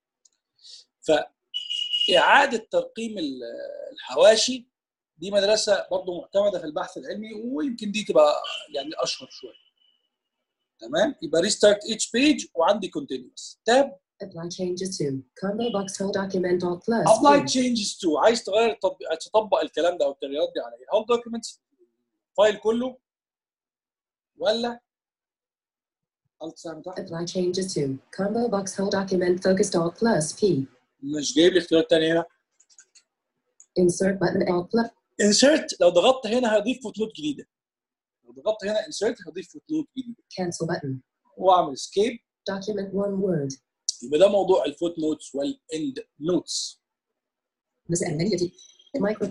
فاعاده ترقيم ال- الحواشي دي مدرسه برضو معتمده في البحث العلمي ويمكن دي تبقى يعني اشهر شويه تمام يبقى ريستارت ايتش بيج وعندي كونتينوس تاب Apply changes to combo box whole document all plus. ابلاي two. تشينجز تو عايز تغير التطبيق تطبق الكلام ده او التغييرات دي على ايه؟ هل دوكيومنتس الفايل كله ولا الت سهم تحت Apply changes to combo box whole document focused all plus P. مش جايب لي اختيارات تانية هنا Insert button all plus. انسرت لو ضغطت هنا هيضيف فوت نوت جديده لو ضغطت هنا انسرت هيضيف فوت نوت جديده Cancel button. واعمل سكيب Document one word. يبقى ده موضوع الفوت نوتس والاند نوتس مساء المالية Micro.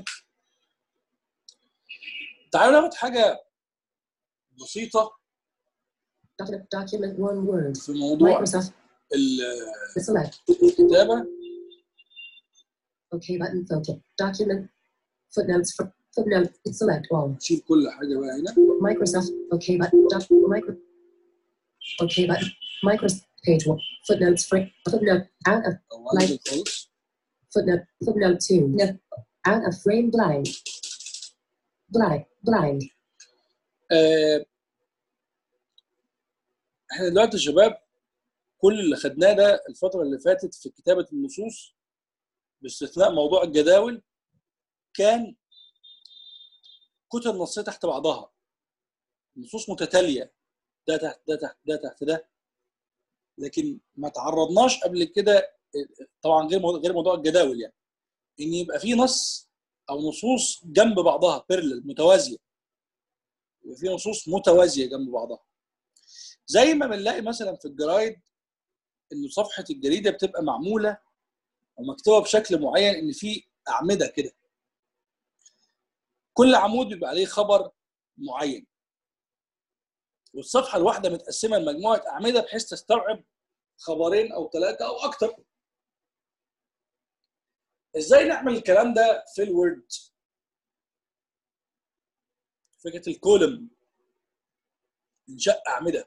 تعالوا ناخد حاجه بسيطه Document, document one word. في موضوع Microsoft. ال- Select. الكتابه OK button filter. Document. Footnotes. For, footnote. Select all. شيل كل حاجه بقى هنا Microsoft. OK button. Doc, micro. OK button. Microsoft. Page one. Footnotes. Free. Footnote. Out of. او انزل خالص Footnote. Footnote two. No. Out of frame blind. Blind. Blind. آه، احنا دلوقتي يا شباب كل اللي خدناه ده الفتره اللي فاتت في كتابه النصوص باستثناء موضوع الجداول كان كتب نصيه تحت بعضها نصوص متتاليه ده تحت ده تحت ده تحت ده لكن ما تعرضناش قبل كده طبعا غير موضوع غير موضوع الجداول يعني ان يبقى في نص او نصوص جنب بعضها بيرلل متوازيه يبقى في نصوص متوازيه جنب بعضها زي ما بنلاقي مثلا في الجرايد ان صفحه الجريده بتبقى معموله ومكتوبه بشكل معين ان في اعمده كده كل عمود بيبقى عليه خبر معين والصفحه الواحده متقسمه لمجموعه اعمده بحيث تستوعب خبرين او ثلاثه او اكتر ازاي نعمل الكلام ده في الوورد فكره الكولم انشاء اعمده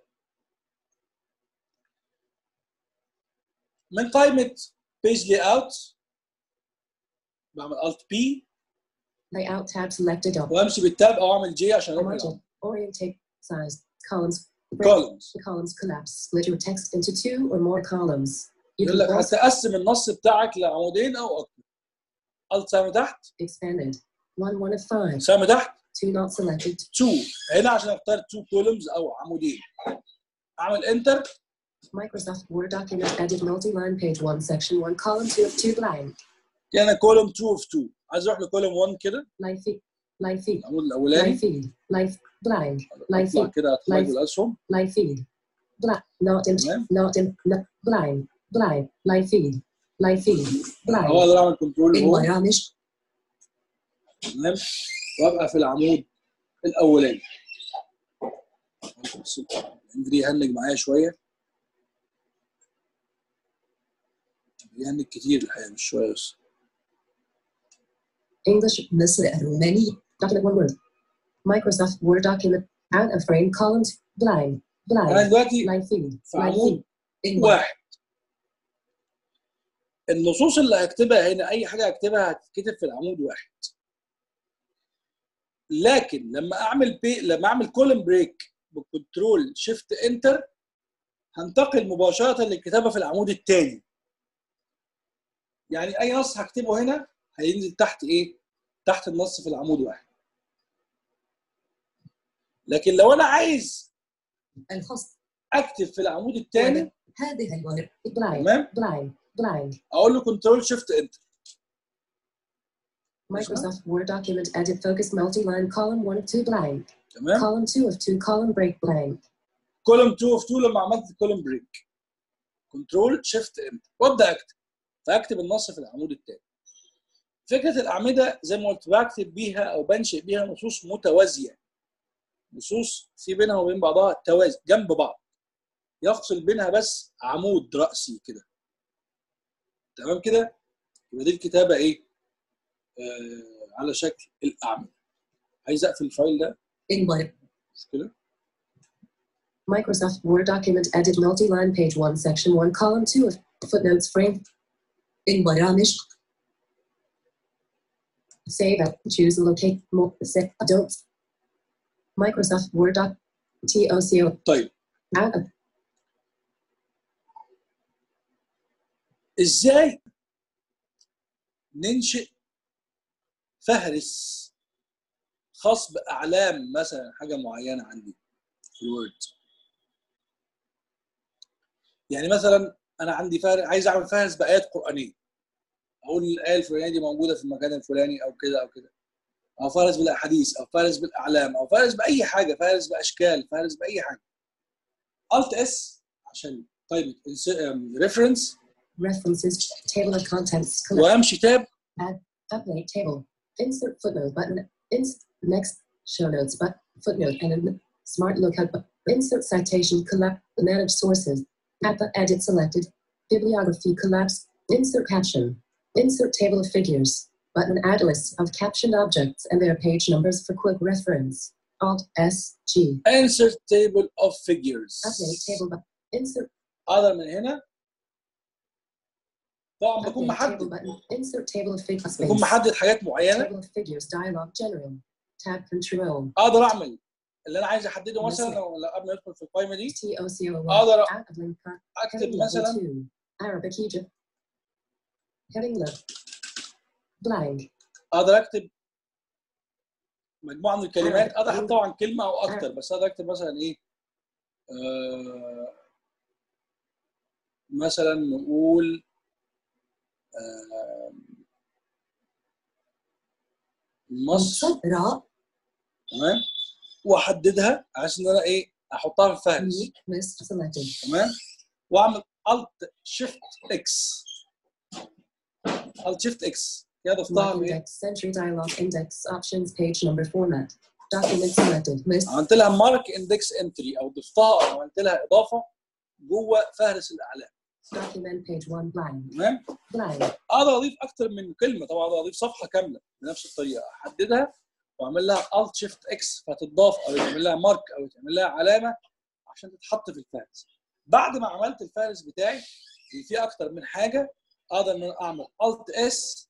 من قائمه بيج لي اوت بعمل الت بي Layout tab selected on. وامشي بالتاب او اعمل جي عشان Margin. اعمل Orientate. Size. Columns. Break. كولمز The columns collapse. Split your text into two or more columns. You يقول لك can also هتقسم النص بتاعك لعمودين او اكتر الت سهم تحت expanded. One one of five. سهم تحت Two not selected. 2 هنا عشان اختار 2 كولومز او عمودين اعمل انتر Microsoft Word document edit multi-line page one section one column two of two blank. كان كولوم 2 اوف 2 عايز اروح لكولوم 1 كده Line feed. Line feed. العمود Line الاولاني feed. Line f- blank. Line اطلع feed. كده اتفرج Line- الاسهم Line feed. Black. Not in. تمام Not in. No, blind. Blind. Line feed. Line feed. Blind. هو اقدر اعمل كنترول هو البرامج تمام وابقى في العمود الاولاني بس اندري يهنج معايا شويه يهنج كتير الحقيقه مش شويه بس English. مصر الروماني Document one word. Microsoft Word document. Out of frame columns. Blind. انا Blind. دلوقتي Line feed. في Line عمود feed. الوحد واحد النصوص اللي هكتبها هنا اي حاجه هكتبها هتتكتب في العمود واحد لكن لما اعمل بي لما اعمل كولم بريك بكنترول شيفت انتر هنتقل مباشره للكتابه في العمود الثاني يعني اي نص هكتبه هنا هينزل تحت ايه تحت النص في العمود واحد لكن لو انا عايز الخاص اكتب في العمود الثاني هذه الورقة Blind. تمام Blind. Blind. اقول له كنترول شيفت انتر Microsoft Word document edit focus multi-line column one of two blank. تمام Column two of two column break blank. كولوم 2 اوف 2 لما عملت كولوم بريك كنترول شيفت انتر وابدا اكتب فاكتب النص في العمود الثاني فكره الاعمده زي ما قلت بكتب بيها او بنشئ بيها نصوص متوازيه نصوص في بينها وبين بعضها توازي جنب بعض يفصل بينها بس عمود راسي كده تمام كده يبقى دي الكتابه ايه آه على شكل الاعمده عايز اقفل الفايل ده انبر مشكله Microsoft Word document edit multi-line page 1 section 1 column 2 of footnotes frame البرامج save it choose locate mo- set don't Microsoft Word doc TOCO طيب out of ازاي ننشئ فهرس خاص باعلام مثلا حاجه معينه عندي في الوورد يعني مثلا انا عندي فهرس عايز اعمل فهرس بايات قرانيه اقول الايه الفلانيه دي موجوده في المكان الفلاني او كده او كده او فهرس بالاحاديث او فهرس بالاعلام او فهرس باي حاجه فهرس باشكال فهرس باي حاجه الت اس عشان قائمه ريفرنس references table of contents collect وامشي تاب update table insert footnote button ins next show notes but footnote and a smart lookup bu- insert citation collect manage sources at the edit selected bibliography collapse insert caption insert table of figures button add lists of captioned objects and their page numbers for quick reference alt s g insert table of figures update table but insert اقدر من هنا طبعا بكون update table محدد button insert table of figures بكون محدد حاجات معينه table of figures dialog general tab control اقدر اعمل اللي انا عايز احدده مثلا لو لو قبل ما ادخل في القائمه دي TOCO اقدر out of link cut اكتب heading level مثلا 2 Arabic Egypt heading left blank اقدر اكتب مجموعه من الكلمات اقدر احط طبعا كلمه او اكتر بس اقدر اكتب مثلا ايه آه مثلا نقول آه مصر راء تمام واحددها عشان ان انا ايه احطها في الفهرس unique list selected تمام واعمل الت شيفت اكس الت شيفت اكس كده ضفتها mark في ايه index century dialog index options page number format document selected list عملت لها مارك اندكس انتري او ضفتها او عملت لها اضافه جوه فهرس الاعلام document page 1 blank تمام blank اقدر اضيف اكتر من كلمه طبعا اقدر اضيف صفحه كامله بنفس الطريقه احددها واعمل لها الت شيفت اكس فتضاف او يتعمل لها مارك او يتعمل لها علامه عشان تتحط في الفهرس بعد ما عملت الفهرس بتاعي اللي فيه اكتر من حاجه اقدر ان انا اعمل الت اس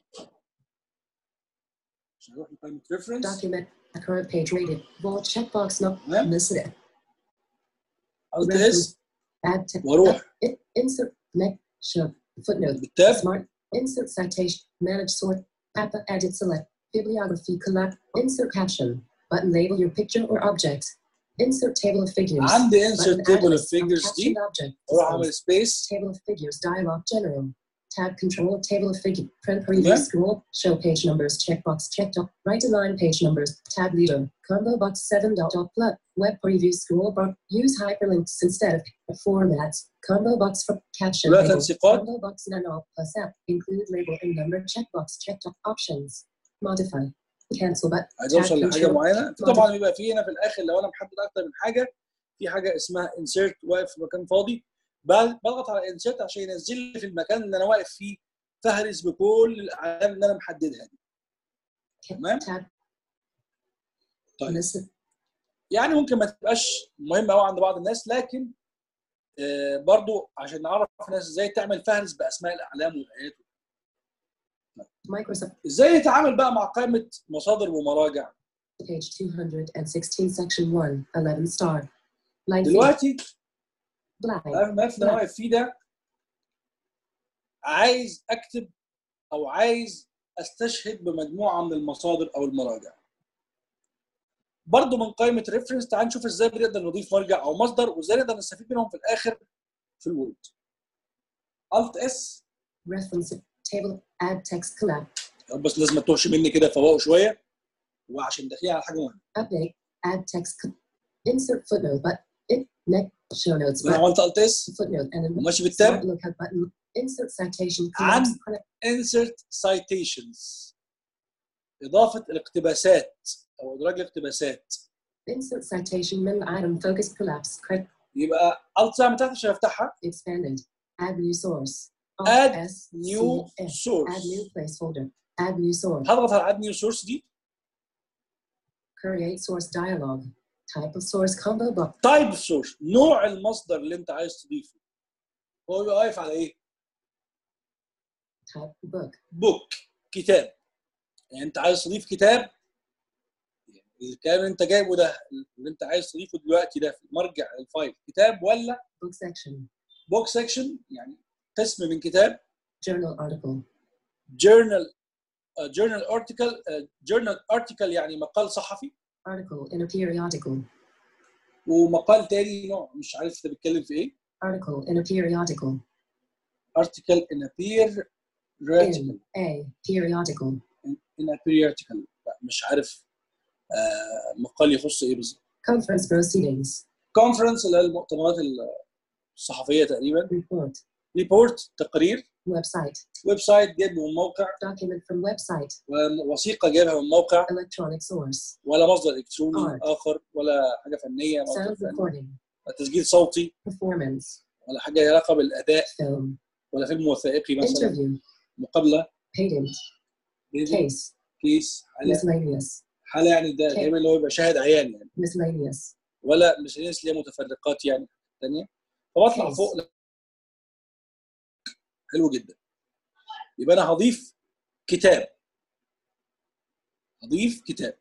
عشان اروح لقائمه ريفرنس document current page rated bold checkbox no تمام مصر الت اس add to واروح in- insert next show footnote بالتاب Smart. Insert citation. Manage sort. Appa edit select. Bibliography collect. Insert caption. Button label your picture or object. Insert table of figures. عندي Button انسرت add تيبل اوف list of فيجرز دي captioned object. اروح اعمل سبيس Table of figures dialog general. Tab control table of figure. Print preview تمام. scroll. Show page numbers. Checkbox checked off. Right align page numbers. Tab leader. Combo box 7 dot dot plug. Web preview scroll bar. Use hyperlinks instead of formats. Combo box for caption. كلها label. تنسيقات Combo box none all plus app. Include label and number checkbox checked off options. Modify. Cancel but عايز tab اوصل لحاجه control. معينه في طبعا بيبقى في هنا في الاخر لو انا محدد اكتر من حاجه في حاجه اسمها انسيرت واقف في مكان فاضي ب- بضغط على انسيرت عشان ينزل لي في المكان اللي انا واقف فيه فهرس بكل الاعلام اللي انا محددها دي تمام. Tab طيب مصر يعني ممكن ما تبقاش مهمه قوي عند بعض الناس لكن آه، برضو عشان نعرف الناس ازاي تعمل فهرس باسماء الاعلام والايات Microsoft ازاي نتعامل بقى مع قائمه مصادر ومراجع page 216 section 1 11 star. Line three, دلوقتي blank. الملف اللي انا واقف فيه ده عايز اكتب او عايز استشهد بمجموعه من المصادر او المراجع برضو من قائمه ريفرنس تعال نشوف ازاي بنقدر نضيف مرجع او مصدر وازاي نقدر نستفيد منهم في الاخر في الوورد الت اس Reference table add text collab. بس لازم ما تتوهش مني كده فوقه شويه وعشان داخلين على حاجه مهمه Update add text co- insert footnote but it Next, show notes انا button, عملت الت اس footnote, and وماشي smart بالتاب lookup button. Insert citation عن- collapse connect. insert citations اضافه الاقتباسات او ادراج الاقتباسات Insert citation min item focus collapse correct يبقى الت سهم من تحت عشان افتحها expanded. Add new source. Alt Add S, new C, S. source Add new placeholder. Add new source. هضغط على اد نيو سورس دي Create source dialog. Type of source combo box. تايب سورس نوع المصدر اللي انت عايز تضيفه هو يبقى واقف على ايه؟ Type book. بوك كتاب يعني انت عايز تضيف كتاب يعني الكلام اللي انت جايبه ده اللي انت عايز تضيفه دلوقتي ده في مرجع الفايل كتاب ولا Book section. بوك سيكشن يعني قسم من كتاب Journal article. جورنال جورنال ارتكل جورنال ارتكل يعني مقال صحفي Article in a periodical. ومقال تاني نوع مش عارف انت بتتكلم في ايه Article in a periodical. article in a peer In a periodical. in a periodical لا، مش عارف آه مقال يخص ايه بالظبط Conference proceedings. كونفرنس اللي هي المؤتمرات الصحفيه تقريبا Report. ريبورت تقرير Website. ويب سايت جايبه من موقع Document from website. ووثيقه جايبها من موقع Electronic source. ولا مصدر الكتروني Art. اخر ولا حاجه فنيه Sound مصدر فني recording. ولا تسجيل صوتي Performance. ولا حاجه لها علاقه بالاداء Film. ولا فيلم وثائقي مثلا Interview. مقابله Patent. Case. كيس حاله Miscellaneous. حاله يعني ده Okay. دايما اللي هو يبقى شاهد عيان يعني Miscellaneous. ولا مش الناس اللي هي متفرقات يعني ثانيه فبطلع Case. فوق حلو جدا يبقى انا هضيف كتاب هضيف كتاب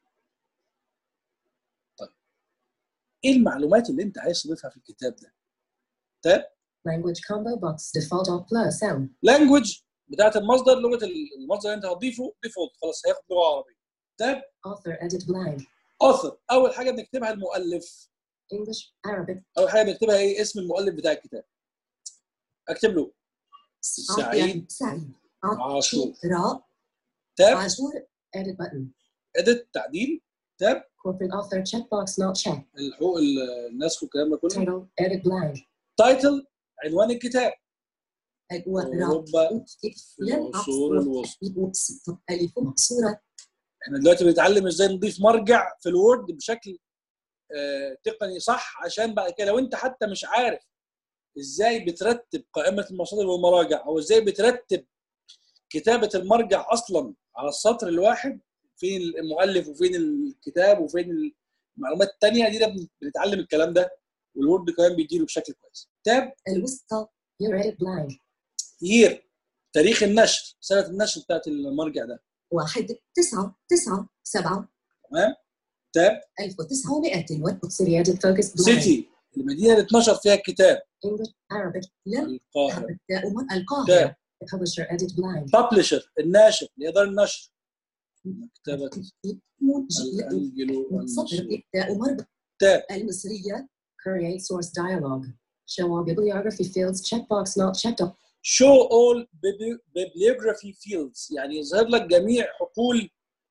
طيب ايه المعلومات اللي انت عايز تضيفها في الكتاب ده تاب Language combo box. Default alt plus L. لانجوج بتاعت المصدر لغه المصدر اللي انت هتضيفه ديفولت خلاص هياخد لغه عربيه تاب Author edit blank. اوثر اول حاجه بنكتبها المؤلف English. Arabic. اول حاجه بنكتبها ايه اسم المؤلف بتاع الكتاب اكتب له سعيد سعيد عاشور. راء تاب عاشور Edit button. اديت تعديل تاب Corporate author checkbox not checked. الحقوق النسخ والكلام ده كله Title. Edit blank. تايتل عنوان الكتاب أوراق أوروبا لم العصور الوسطى أقصد ألف مقصورة احنا دلوقتي بنتعلم ازاي نضيف مرجع في الوورد بشكل آه، تقني صح عشان بعد كده لو انت حتى مش عارف ازاي بترتب قائمه المصادر والمراجع او ازاي بترتب كتابه المرجع اصلا على السطر الواحد فين المؤلف وفين الكتاب وفين المعلومات الثانيه دي ده بن- بنتعلم الكلام ده والوورد كمان بيديله بشكل كويس تاب الوسطى Year edit blank. يير تاريخ النشر سنه النشر بتاعت المرجع ده واحد تسعة تسعة سبعة تمام تاب 1900 و City edit focus blank. سيتي المدينه اللي اتنشر فيها الكتاب English. Arabic. لم القاهره التاء م- تاب القاهرة The publisher edit blank. ببلشر الناشر اللي هي دار النشر مكتبه منجي الانجلو صدر المصري التاء مربع تاب المصرية Create source dialog. Show all bibliography fields checkbox not checked off. show all bibli- bibliography fields يعني يظهر لك جميع حقول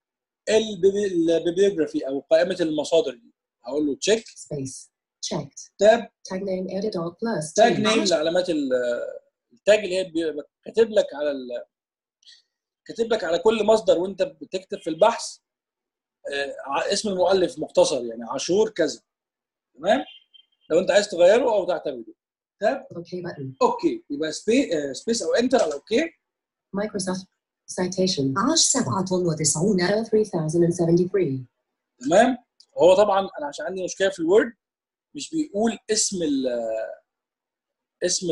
البيبليوجرافي او قائمه المصادر دي هقول له تشيك Space. Checked. تاب Tag name edit alt plus. تاج T. نيم لعلامات ال- التاج اللي هي بيبقى كاتب لك على ال... كاتب لك على كل مصدر وانت بتكتب في البحث آه، ع- اسم المؤلف مختصر يعني عاشور كذا تمام لو انت عايز تغيره او تعتمده تاب OK button. اوكي يبقى سبي... سبيس او انتر على اوكي Microsoft. Citation. عاش سبعة وتسعون L 3073. تمام هو طبعا انا عشان عندي مشكله في الوورد مش بيقول اسم ال اسم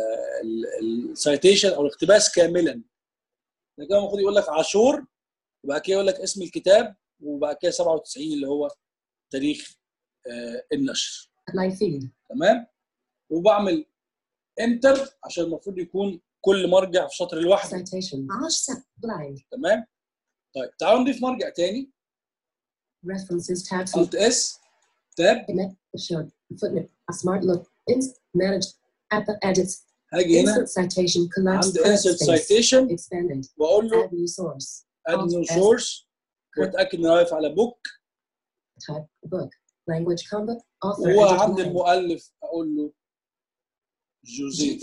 السايتيشن او الاقتباس كاملا لكن هو المفروض يقول لك عاشور وبعد كده يقول لك اسم الكتاب وبعد كده 97 اللي هو تاريخ آه، النشر Apply feed. تمام وبعمل انتر عشان المفروض يكون كل مرجع في سطر لوحده Citation. عاش سبعة Blank. تمام طيب تعالوا نضيف مرجع تاني References tab. الت اس تاب Connect. Show. Footnote. A smart look. Ins. Manage. At the edits. هاجي هنا Insert citation. Collapse. عند correct insert space. citation Expanded. واقول له Add new source. اد نيو Alt S. سورس واتاكد انه واقف على بوك Type book. Language combo. Author هو edit عند blank. المؤلف اقول له جوزيف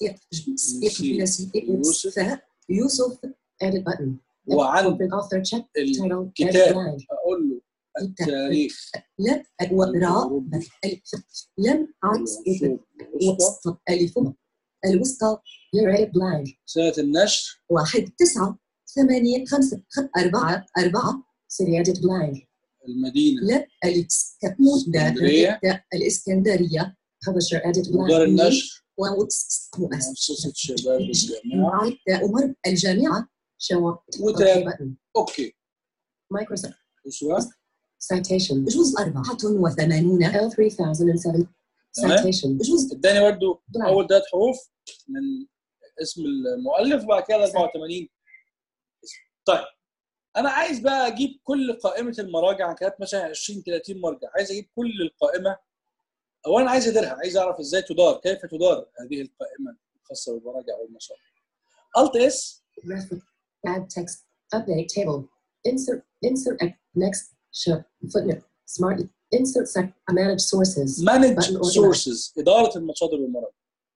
يوسف يوسف Edit button. وعند Open author check. Title. Edit الكتاب blank. اقول له التاريخ لم وراء لم عكس العصور الوسطى وسط ألف الوسطى Year edit blank. سنة النشر واحد تسعة ثمانية خمسة خ- أربعة أربعة City edit blank. المدينة لا الإسكندرية اسكندرية. الإسكندرية Publisher edit blank. ودار النشر ومؤسسة مؤسسة شباب الجامعة أمر الجامعة Show up. OK وتاب button. اوكي Microsoft. أسوة Citation. جزء أربعة وثمانون L3007. تمام. Citation. جزء اداني برضو blank. اول ثلاث حروف من اسم المؤلف وبعد كده 84 اسم طيب انا عايز بقى اجيب كل قائمه المراجع كانت مثلا 20 30 مرجع عايز اجيب كل القائمه اولا عايز اديرها عايز اعرف ازاي تدار كيف تدار هذه القائمه الخاصه بالمراجع والمصادر الت اس Reference. Add text. Update table. Insert. Insert. X. Next. Show. Footnote. Smart. Insert. Sec. Manage sources. مانج Button organize. سورسز اداره المصادر والمراجع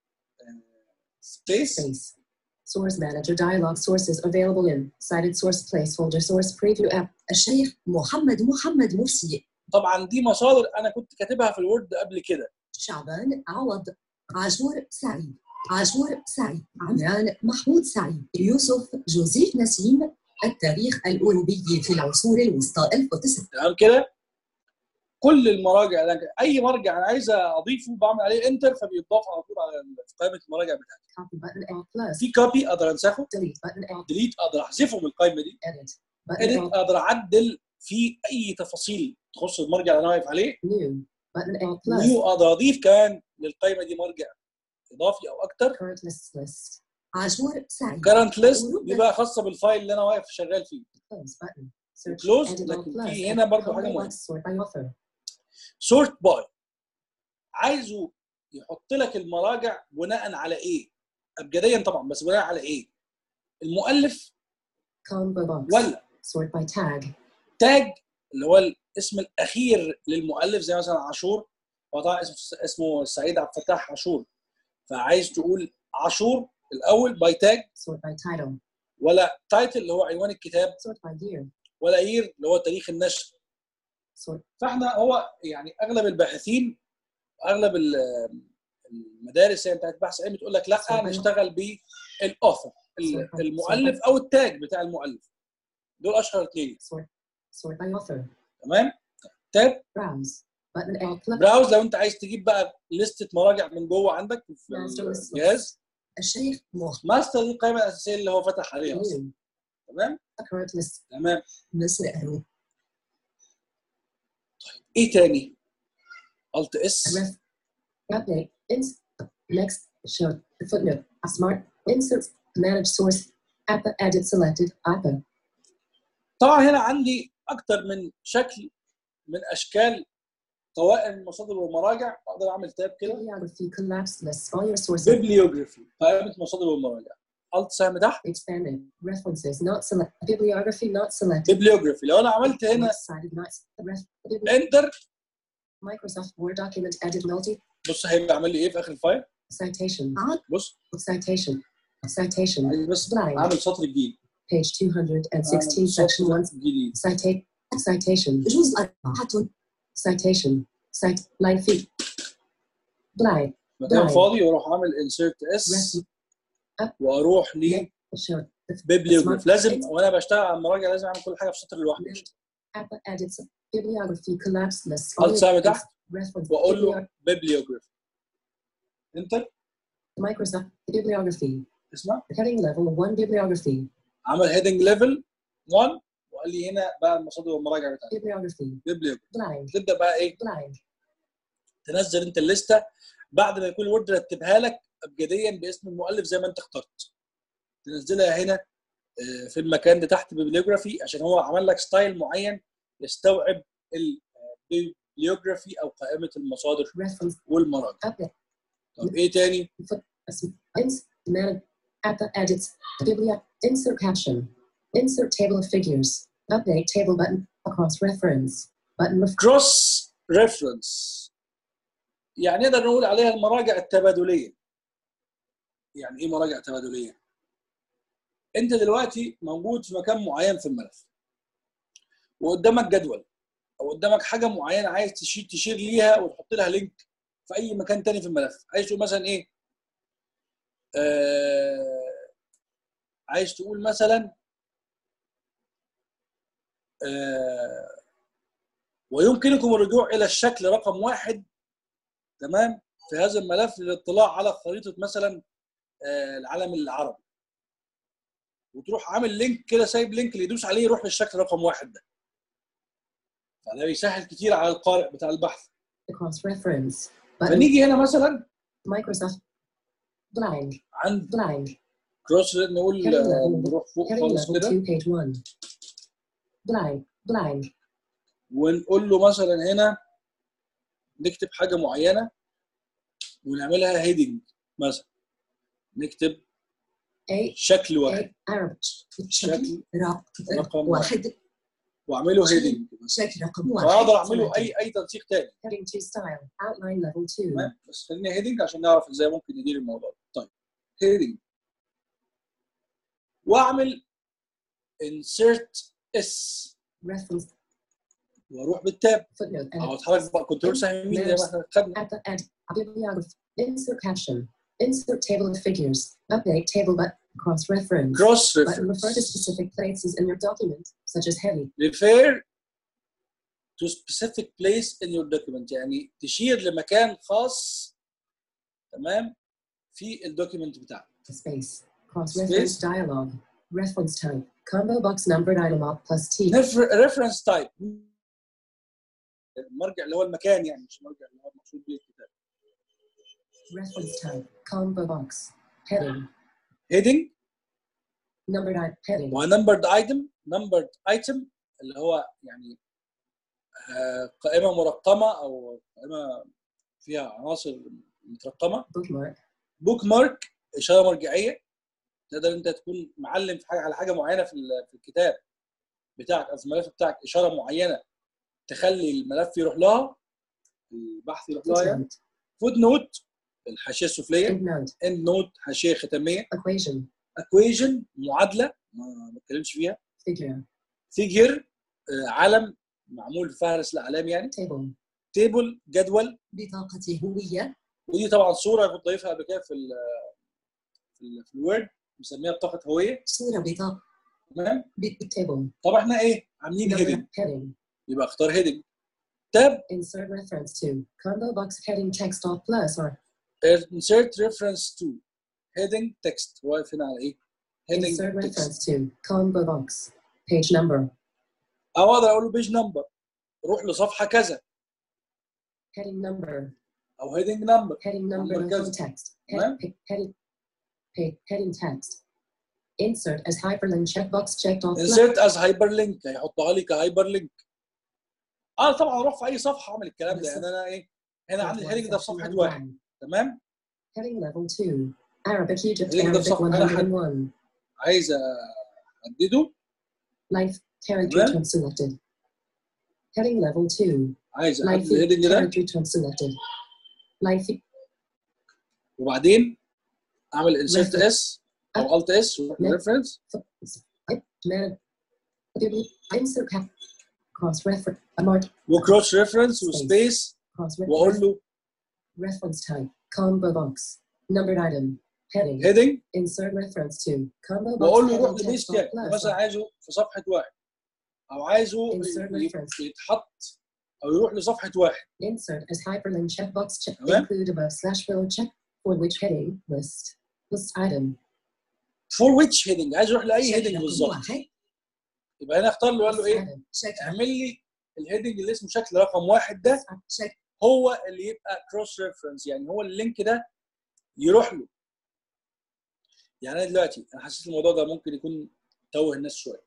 سبيس Space. Source manager dialog sources available in cited source placeholder source preview app. الشيخ محمد محمد مرسي طبعا دي مصادر انا كنت كاتبها في الوورد قبل كده شعبان عوض عاشور سعيد عاشور سعيد عمران محمود سعيد يوسف جوزيف نسيم التاريخ الأوروبي في العصور الوسطى 1900 تمام كده كل المراجع اللي أنا- اي مرجع انا عايز اضيفه بعمل عليه انتر فبيتضاف على طول على قائمه المراجع بتاعتي Copy button L plus. في كوبي اقدر انسخه Delete button L. ديليت اقدر احذفه من القائمه دي Edit. Button اديت L. اقدر اعدل في اي تفاصيل تخص المرجع اللي انا واقف عليه New. Button L plus. نيو اقدر اضيف كمان للقائمه دي مرجع اضافي او اكتر Current lists list. عاشور سعيد كرنت ليست دي بقى خاصه بالفايل اللي انا واقف شغال فيه Close button. Search. Close. Edit L لكن plus. في هنا برضو حاجة Combo مهمة. box Sort by author. سورت باي عايزه يحط لك المراجع بناء على ايه؟ ابجديا طبعا بس بناء على ايه؟ المؤلف Combo box. ولا Sort by tag. تاج اللي هو الاسم الاخير للمؤلف زي مثلا عاشور هو طبعا اسمه اسمه سعيد عبد الفتاح عاشور فعايز تقول عاشور الاول باي تاج Sort by title. ولا تايتل اللي هو عنوان الكتاب Sort by year. ولا يير اللي هو تاريخ النشر Sort. فاحنا هو يعني اغلب الباحثين اغلب ال- المدارس يعني بتاعت البحث العلمي بتقول لك لا صحيح. نشتغل بالاوثر صحيح. المؤلف او التاج بتاع المؤلف دول اشهر اثنين Sort. Sort by author. تمام تاب Browse. Button L plus. براوز لو انت عايز تجيب بقى لستة مراجع من جوه عندك في Master list. الجهاز الشيخ محمد ماستر دي القائمه الاساسيه اللي هو فتح عليها اصلا New. تمام Current list. تمام مصر أرو ايه تاني الت اس Ref. Update. Ins. Next. Show. Footnote. Smart. Insert. Manage source. APA edit selected. APA. طبعا هنا عندي اكتر من شكل من اشكال قوائم المصادر والمراجع اقدر اعمل تاب كده Bibliography collapse lists all your sources. بيبليوجرافي قائمه مصادر والمراجع الت سهم تحت Expanded. References not select. Bibliography not selected. بيبليوجرافي لو انا عملت هنا Cited not. Ref. Bibli- انتر Microsoft Word document edit multi. بص هيبقى عامل لي ايه في اخر الفايل Citation. عاد بص Citation. Citation. عايز بس Blank. اعمل سطر جديد Page 216, أعمل section 1. سطر جديد Citate. Citation. جزء أربعة Citation. Cite. Line feet. Blank. مكان Blank. فاضي واروح اعمل انسيرت اس Ref. Up. واروح Show. لبيبليوجرافي لازم وانا بشتغل على المراجع لازم اعمل كل حاجه في سطر لوحده APA edits. Bibliography collapse lists. الت سهم تحت Reference. واقول له Bibliog- بيبليوجرافي انتر Microsoft. Bibliography. اسمع Heading level 1 bibliography. عمل هيدنج ليفل 1 وقال لي هنا بقى المصادر والمراجع بتاعتي Bibliography. بيبليوجرافي Blank. تبدا بقى ايه Blank. تنزل انت الليسته بعد ما يكون الوورد رتبها لك ابجديا باسم المؤلف زي ما انت اخترت تنزلها هنا آه، في المكان ده تحت بيبليوجرافي عشان هو عمل لك ستايل معين يستوعب البيبليوجرافي او قائمه المصادر Reference. والمراجع APA. طب ايه تاني Ins. Man. APA edits. Biblia. Insert caption. Insert table of figures. Update table button. Across reference. Button of كروس ريفرنس يعني نقدر نقول عليها المراجع التبادليه يعني ايه مراجع تبادليه انت دلوقتي موجود في مكان معين في الملف وقدامك جدول او قدامك حاجه معينه عايز تشير تشير ليها وتحط لها لينك في اي مكان تاني في الملف عايز تقول مثلا ايه آه عايز تقول مثلا آه ويمكنكم الرجوع الى الشكل رقم واحد تمام في هذا الملف للاطلاع على خريطه مثلا آه العالم العربي وتروح عامل لينك كده سايب لينك اللي يدوس عليه يروح للشكل رقم واحد ده فده بيسهل كتير على القارئ بتاع البحث Cross reference. Button. فنيجي هنا مثلا Microsoft. Blank. عند Blank. كروس نقول Heading آه، level. نروح فوق Heading خالص level كده 2, page 1. Blank. Blank. ونقول له مثلا هنا نكتب حاجه معينه ونعملها هيدنج مثلا نكتب A. شكل واحد A. Arab. شكل رق- رقم واحد واعمله هيدنج شكل رقم واحد فاقدر اعمله اي اي تنسيق تاني Heading 2 style. Outline level 2. تمام بس خلينا هيدنج عشان نعرف ازاي ممكن ندير الموضوع ده طيب هيدنج واعمل insert اس Reference. واروح بالتاب Footnote. او Edit. اتحرك بقى كنترول سهم يمين زي ما احنا خدنا At the end. Bibliography. Insert caption. Insert table of figures. Update table but cross reference. كروس Button refer to ريفرنس specific places in your document, such as heavy. refer to specific place in your document يعني تشير لمكان خاص تمام في الدوكيمنت بتاعك Space. Cross reference dialog. Reference type. Combo box numbered item op plus T. ريفرنس تايب المرجع اللي هو المكان يعني مش المرجع اللي هو المقصود بيه الكتاب Reference type. Combo box. Heading. هيدنج Numbered item. Heading. ونمبرد ايتم نمبرد ايتم اللي هو يعني آه، قائمه مرقمه او قائمه فيها عناصر مترقمه Bookmark. بوك مارك اشاره مرجعيه تقدر انت تكون معلم في حاجه على حاجه معينه في ال- في الكتاب بتاعك او في الملف بتاعك اشاره معينه تخلي الملف يروح لها البحث يروح لها يعني Footnote. فوت نوت الحاشيه السفليه Endnote. اند نوت حاشيه ختاميه Equation. اكويجن معادله ما بتكلمش فيها Figure. فيجر علم معمول في فهرس الاعلام يعني Table. تيبل جدول بطاقة هوية ودي طبعا صوره كنت ضايفها قبل كده في ال في, ال في الوورد مسميها بطاقه هويه صورة بطاقة تمام ب- Table. طب احنا ايه عاملين Number. هيدنج Heading. يبقى اختار هيدنج تاب Insert reference to. Combo box heading text off plus or insert reference to heading text واقف هنا على ايه heading insert text reference to. Combo box. Page number. او اقدر اقول له بيج نمبر روح لصفحه كذا Heading number. او heading number Heading number Number of كذا. text. تمام؟ Head, heading. Page, heading text. Insert as hyperlink checkbox checked off. plus- insert as hyperlink هيحطها لي كهايبر لينك اه طبعا اروح في اي صفحه اعمل الكلام ده يعني انا ايه هنا عندي الهيدنج ده في Section صفحه number واحد one. تمام Heading level 2. Arabic Egypt Heading ده Arabic بصفحة- أنا حد- 101. عايز احدده Life territory تمام. term selected. Heading level 2. عايز Life احدد الهيدنج ده territory term selected. Life وبعدين اعمل insert Reference. اس او alt اس واروح Next. للريفرنس man. Insert cap. Cross reference. A mark. وكروس ريفرنس Space. وسبيس Cross واقول reference. له Reference type. Combo box. Numbered item. Heading. هيدنج Insert reference to. Combo box. واقول له heading روح text لبيس off كام plus. مثلا عايزه في صفحه واحد او عايزه Insert ي- reference. يتحط او يروح لصفحه واحد Insert as hyperlink checkbox check. تمام. Include above slash below check. For which heading? List. List item. فور ويتش هيدنج عايز يروح لاي شكل هيدنج رقم بالظبط واحد يبقى هنا اختار له قال له List ايه item. شكل اعمل لي الهيدنج اللي اسمه شكل رقم واحد ده شكل هو اللي يبقى كروس ريفرنس يعني هو اللينك ده يروح له يعني انا دلوقتي انا حسيت الموضوع ده ممكن يكون توه الناس شويه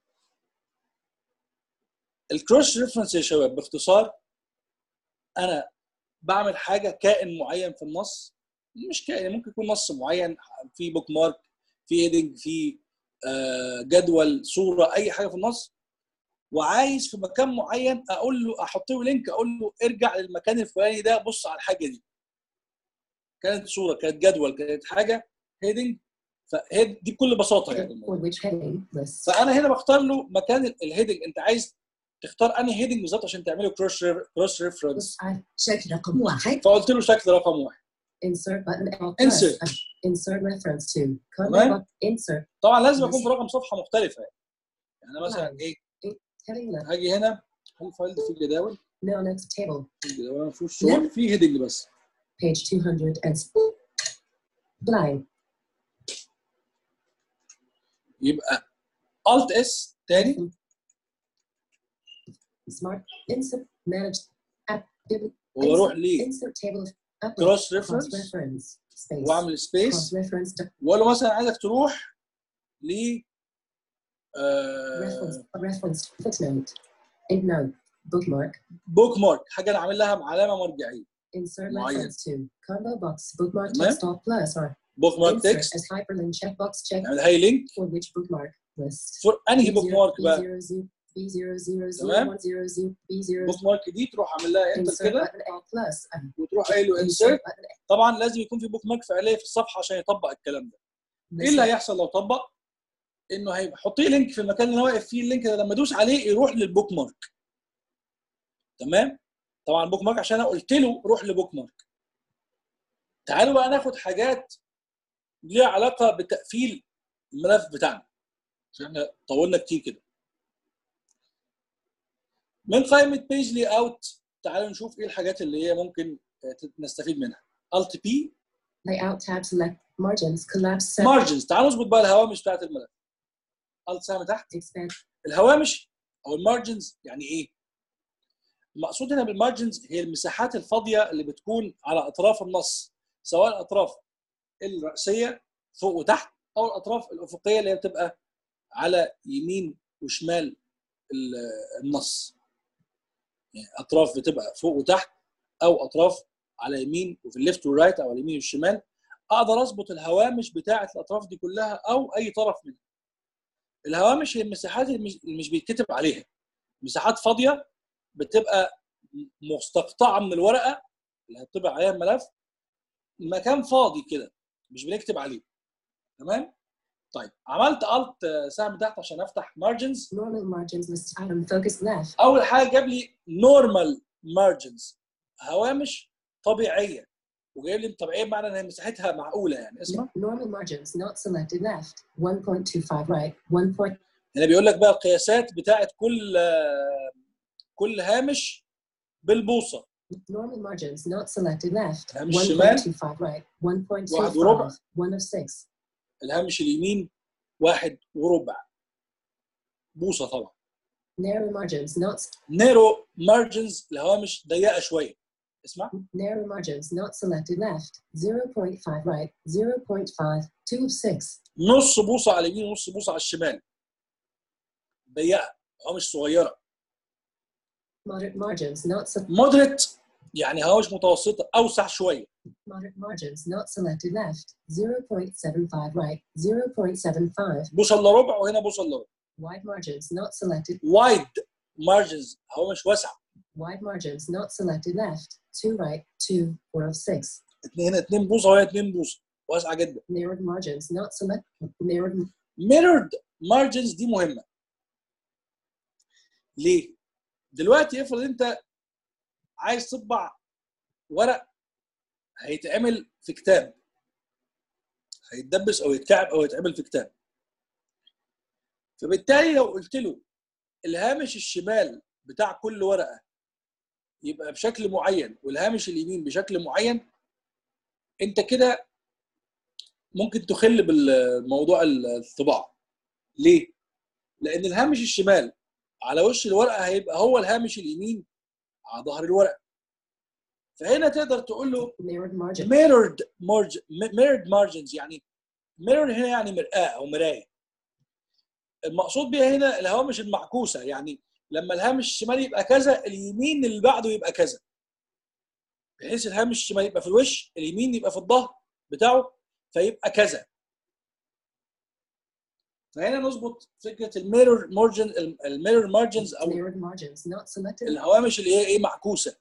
الكروس ريفرنس يا شباب باختصار انا بعمل حاجه كائن معين في النص مش كائن ممكن يكون نص معين في بوك مارك في هيدنج في آه، جدول صوره اي حاجه في النص وعايز في مكان معين اقول له احط له لينك اقول له ارجع للمكان الفلاني ده بص على الحاجه دي كانت صوره كانت جدول كانت حاجه هيدنج فهي دي بكل بساطه يعني For which heading list? فانا هنا بختار له مكان الهيدنج انت عايز تختار انهي هيدنج بالظبط عشان تعمله كروس كروس ريفرنس I شكل رقم واحد فقلت له شكل رقم واحد insert button L Insert. plus. uh, Insert reference to. تمام. Combo box. Insert. طبعا لازم يكون في رقم صفحه مختلفه يعني يعني أنا مثلا ايه Heading left. هاجي هنا الفايل ده فيه جداول Now next table. فيه جداول ما فيهوش صور فيه هيدنج بس Page 200 and blank. يبقى الت اس تاني Smart. Insert. Manage. App. Bibli- واروح insert- ل Insert table of upload. كروس Cross ريفرنس reference. Space. واعمل سبيس Cross reference. to واقول له مثلا عايزك تروح ل آه reference. Reference. Footnote. Endnote. Bookmark. بوك مارك حاجه انا عامل لها علامه مرجعيه Insert معين. reference to. Combo box. Bookmark تمام. text all plus or بوك مارك insert تكست as hyperlink checkbox check نعمل هاي لينك for which bookmark list. فور انهي بوك مارك بقى B00, B00, تمام. B00, B00, بوك مارك دي تروح عامل لها انتر insert كده button L plus. um, وتروح قايل له insert انسرت button طبعا لازم يكون في بوك مارك فعليه في الصفحه عشان يطبق الكلام ده ايه list. اللي هيحصل لو طبق انه هيحط لي لينك في المكان اللي انا واقف فيه اللينك ده لما ادوس عليه يروح للبوك مارك تمام طبعا البوك مارك عشان انا قلت له روح لبوك مارك تعالوا بقى ناخد حاجات ليها علاقه بتقفيل الملف بتاعنا عشان احنا طولنا كتير كده من قائمه بيج لي اوت تعالوا نشوف ايه الحاجات اللي هي ممكن آه، نستفيد منها الت بي Layout tab select margins collapse set مارجنز تعالوا نظبط بقى الهوامش بتاعت الملف الت سهم تحت expand الهوامش او المارجنز يعني ايه؟ المقصود هنا بالمارجنز هي المساحات الفاضيه اللي بتكون على اطراف النص سواء الاطراف الرئيسيه فوق وتحت او الاطراف الافقيه اللي هي بتبقى على يمين وشمال ال- النص يعني اطراف بتبقى فوق وتحت او اطراف على يمين وفي الليفت والرايت او على اليمين والشمال اقدر اظبط الهوامش بتاعه الاطراف دي كلها او اي طرف منها الهوامش هي المساحات اللي مش- اللي مش بيتكتب عليها مساحات فاضيه بتبقى مستقطعه من الورقه اللي هتطبع عليها الملف مكان فاضي كده مش بنكتب عليه تمام طيب عملت الت سهم تحت عشان افتح مارجنز normal margins list item focus left اول حاجه جاب لي نورمال مارجنز هوامش طبيعيه وجايب لي طبيعيه بمعنى ان هي مساحتها معقوله يعني اسمع normal margins not selected left 1.25 right 1. Point, هنا بيقول لك بقى القياسات بتاعت كل آه، كل هامش بالبوصه normal margins not selected left الهامش الشمال 1.25 right 1.25 واحد وربع. 1 of 6 الهامش اليمين واحد وربع بوصه طبعا narrow margins not نيرو مارجنز الهوامش ضيقه شويه اسمع narrow margins not selected left 0.5 right 0.5 2 of 6 نص بوصه على اليمين ونص بوصه على الشمال ضيقه هوامش صغيره moderate margins not se- مودريت يعني هوامش متوسطه اوسع شويه moderate margins not selected left 0.75 right 0.75 بوصه الا ربع وهنا بوصه الا ربع wide margins not selected وايد مارجنز هوامش واسعه wide margins not selected left 2 right 2 4 of 6 اتنين هنا اتنين بوصه وهنا اتنين بوصه واسعه جدا narrowed margins not select narrowed ميرورد مارجنز دي مهمه ليه دلوقتي افرض انت عايز تطبع ورق هيتعمل في كتاب هيتدبس او يتكعب او يتعمل في كتاب فبالتالي لو قلت له الهامش الشمال بتاع كل ورقه يبقى بشكل معين والهامش اليمين بشكل معين انت كده ممكن تخل بالموضوع الطباعه ليه؟ لان الهامش الشمال على وش الورقه هيبقى هو الهامش اليمين على ظهر الورقه فهنا تقدر تقول له narrowed margin mirrored margin mirrored margins يعني mirror هنا يعني مرآة او مراية المقصود بيها هنا الهوامش المعكوسة يعني لما الهامش الشمالي يبقى كذا اليمين اللي بعده يبقى كذا بحيث الهامش الشمالي يبقى في الوش اليمين يبقى في الظهر بتاعه فيبقى كذا فهنا نظبط فكره الميرور مارجن الميرور مارجنز او Mirrored margins not selected. الهوامش اللي هي ايه معكوسه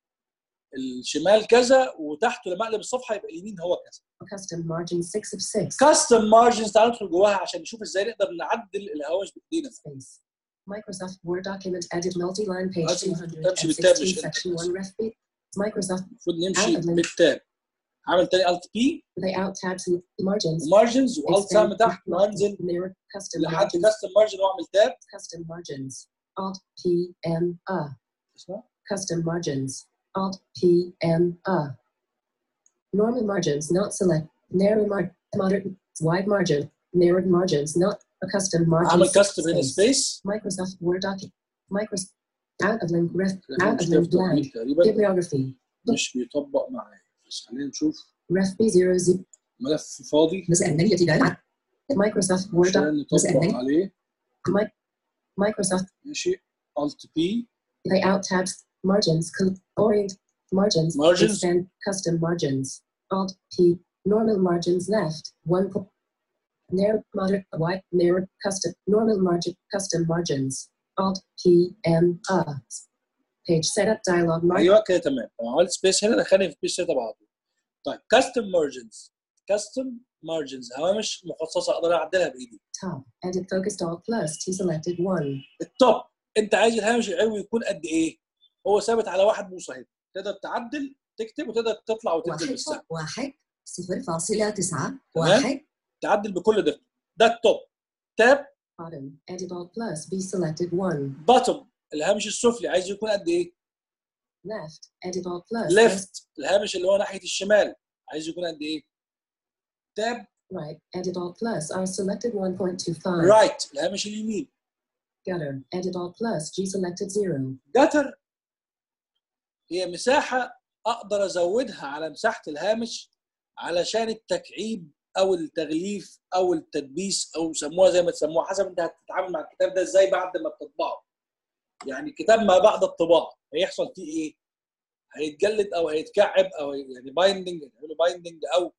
الشمال كذا وتحته لما اقلب الصفحه يبقى اليمين هو كذا Custom margin 6 of 6. كاستم مارجنز تعالوا ندخل جواها عشان نشوف ازاي نقدر نعدل الهوامش بايدينا Space. Microsoft Word document edit multi-line page عايز تمشي بالتاب 216 مش انت section 1 ref B. Microsoft المفروض نمشي عدل. بالتاب عامل تاني الت بي layout tabs and margins. ومارجنز والت سهم Expand تحت margin, وانزل mirror custom لحد margins. كاستم مارجن واعمل تاب Custom margins. Alt P M A. اسمها Custom margins. Alt P M A. Normal margins not select. Narrow mar moderate wide margin. Narrowed margins not a custom margin. عامل كاستم هنا space. سبيس Microsoft Word document. Microsoft out of link ref out of link blank. تقريبا Bibliography. مش بيطبق معايا بس خلينا نشوف Ref B0 zip. ملف فاضي مسألة جدال Microsoft Word doc. عشان نطبق عليه Mi- Microsoft ماشي الت بي layout tabs. Margins. Col- orient. Margins. Margins. Expand custom margins. Alt P. Normal margins left. One. po- Narrow, moderate, wide, narrow, custom, normal margin, custom margins. Alt P M A. Page setup dialog. Margin. ايوه كده تمام لو عملت سبيس هنا دخلني في بيج سيت على طول طيب كاستم مارجنز كاستم مارجنز هوامش مخصصه اقدر اعدلها بايدي Top. Edit focused alt plus T selected one. التوب انت عايز الهامش العلوي يكون قد ايه؟ هو ثابت على واحد بوصه هنا تقدر تعدل تكتب وتقدر تطلع وتنزل واحد بالسهم واحد صفر فاصلة تسعة تمام. واحد تعدل بكل دقه ده التوب تاب Bottom. Edit alt plus B selected one. باتوم الهامش السفلي عايز يكون قد ايه؟ Left. Edit alt plus. ليفت الهامش اللي هو ناحيه الشمال عايز يكون قد ايه؟ تاب Right. Edit alt plus R selected 1.25. رايت الهامش اليمين Gutter. Edit alt plus G selected zero. جتر هي مساحة أقدر أزودها على مساحة الهامش علشان التكعيب أو التغليف أو التدبيس أو سموها زي ما تسموها حسب أنت هتتعامل مع الكتاب ده إزاي بعد ما بتطبعه. يعني الكتاب ما بعد الطباعة هيحصل فيه إيه؟ هيتجلد أو هيتكعب أو يعني بايندنج هيعملوا بايندنج أو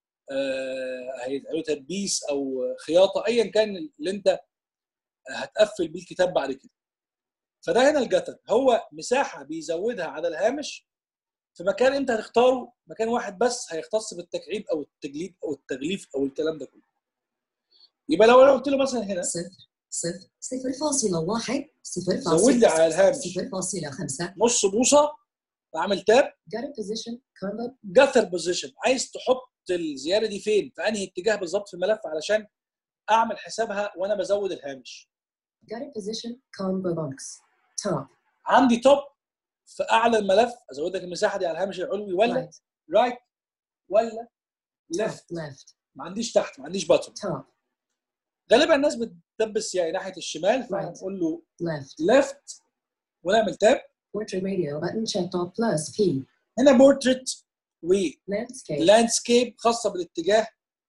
آه هيعملوا تدبيس أو خياطة أيا كان اللي أنت هتقفل بيه الكتاب بعد كده. فده هنا الجتر هو مساحه بيزودها على الهامش في مكان انت هتختاره مكان واحد بس هيختص بالتكعيب او التجليد او التغليف او الكلام ده كله يبقى لو انا قلت له مثلا هنا صفر صفر صفر فاصلة واحد صفر زود فاصلة لي على الهامش صفر فاصلة خمسة نص بوصه بعمل تاب Gutter position. Combo. جتر بوزيشن عايز تحط الزياده دي فين في انهي اتجاه بالظبط في الملف علشان اعمل حسابها وانا بزود الهامش Gutter position. Combo box. Top. عندي توب في اعلى الملف ازود لك المساحه دي على الهامش العلوي ولا Right. رايت ولا Top. ليفت Left. ما عنديش تحت ما عنديش باتون Top. غالبا الناس بتدبس يعني ناحيه الشمال Right. فنقول له Left. ليفت ونعمل تاب Portrait radio button checked alt plus P. هنا بورتريت Landscape. ولاندسكيب خاصه بالاتجاه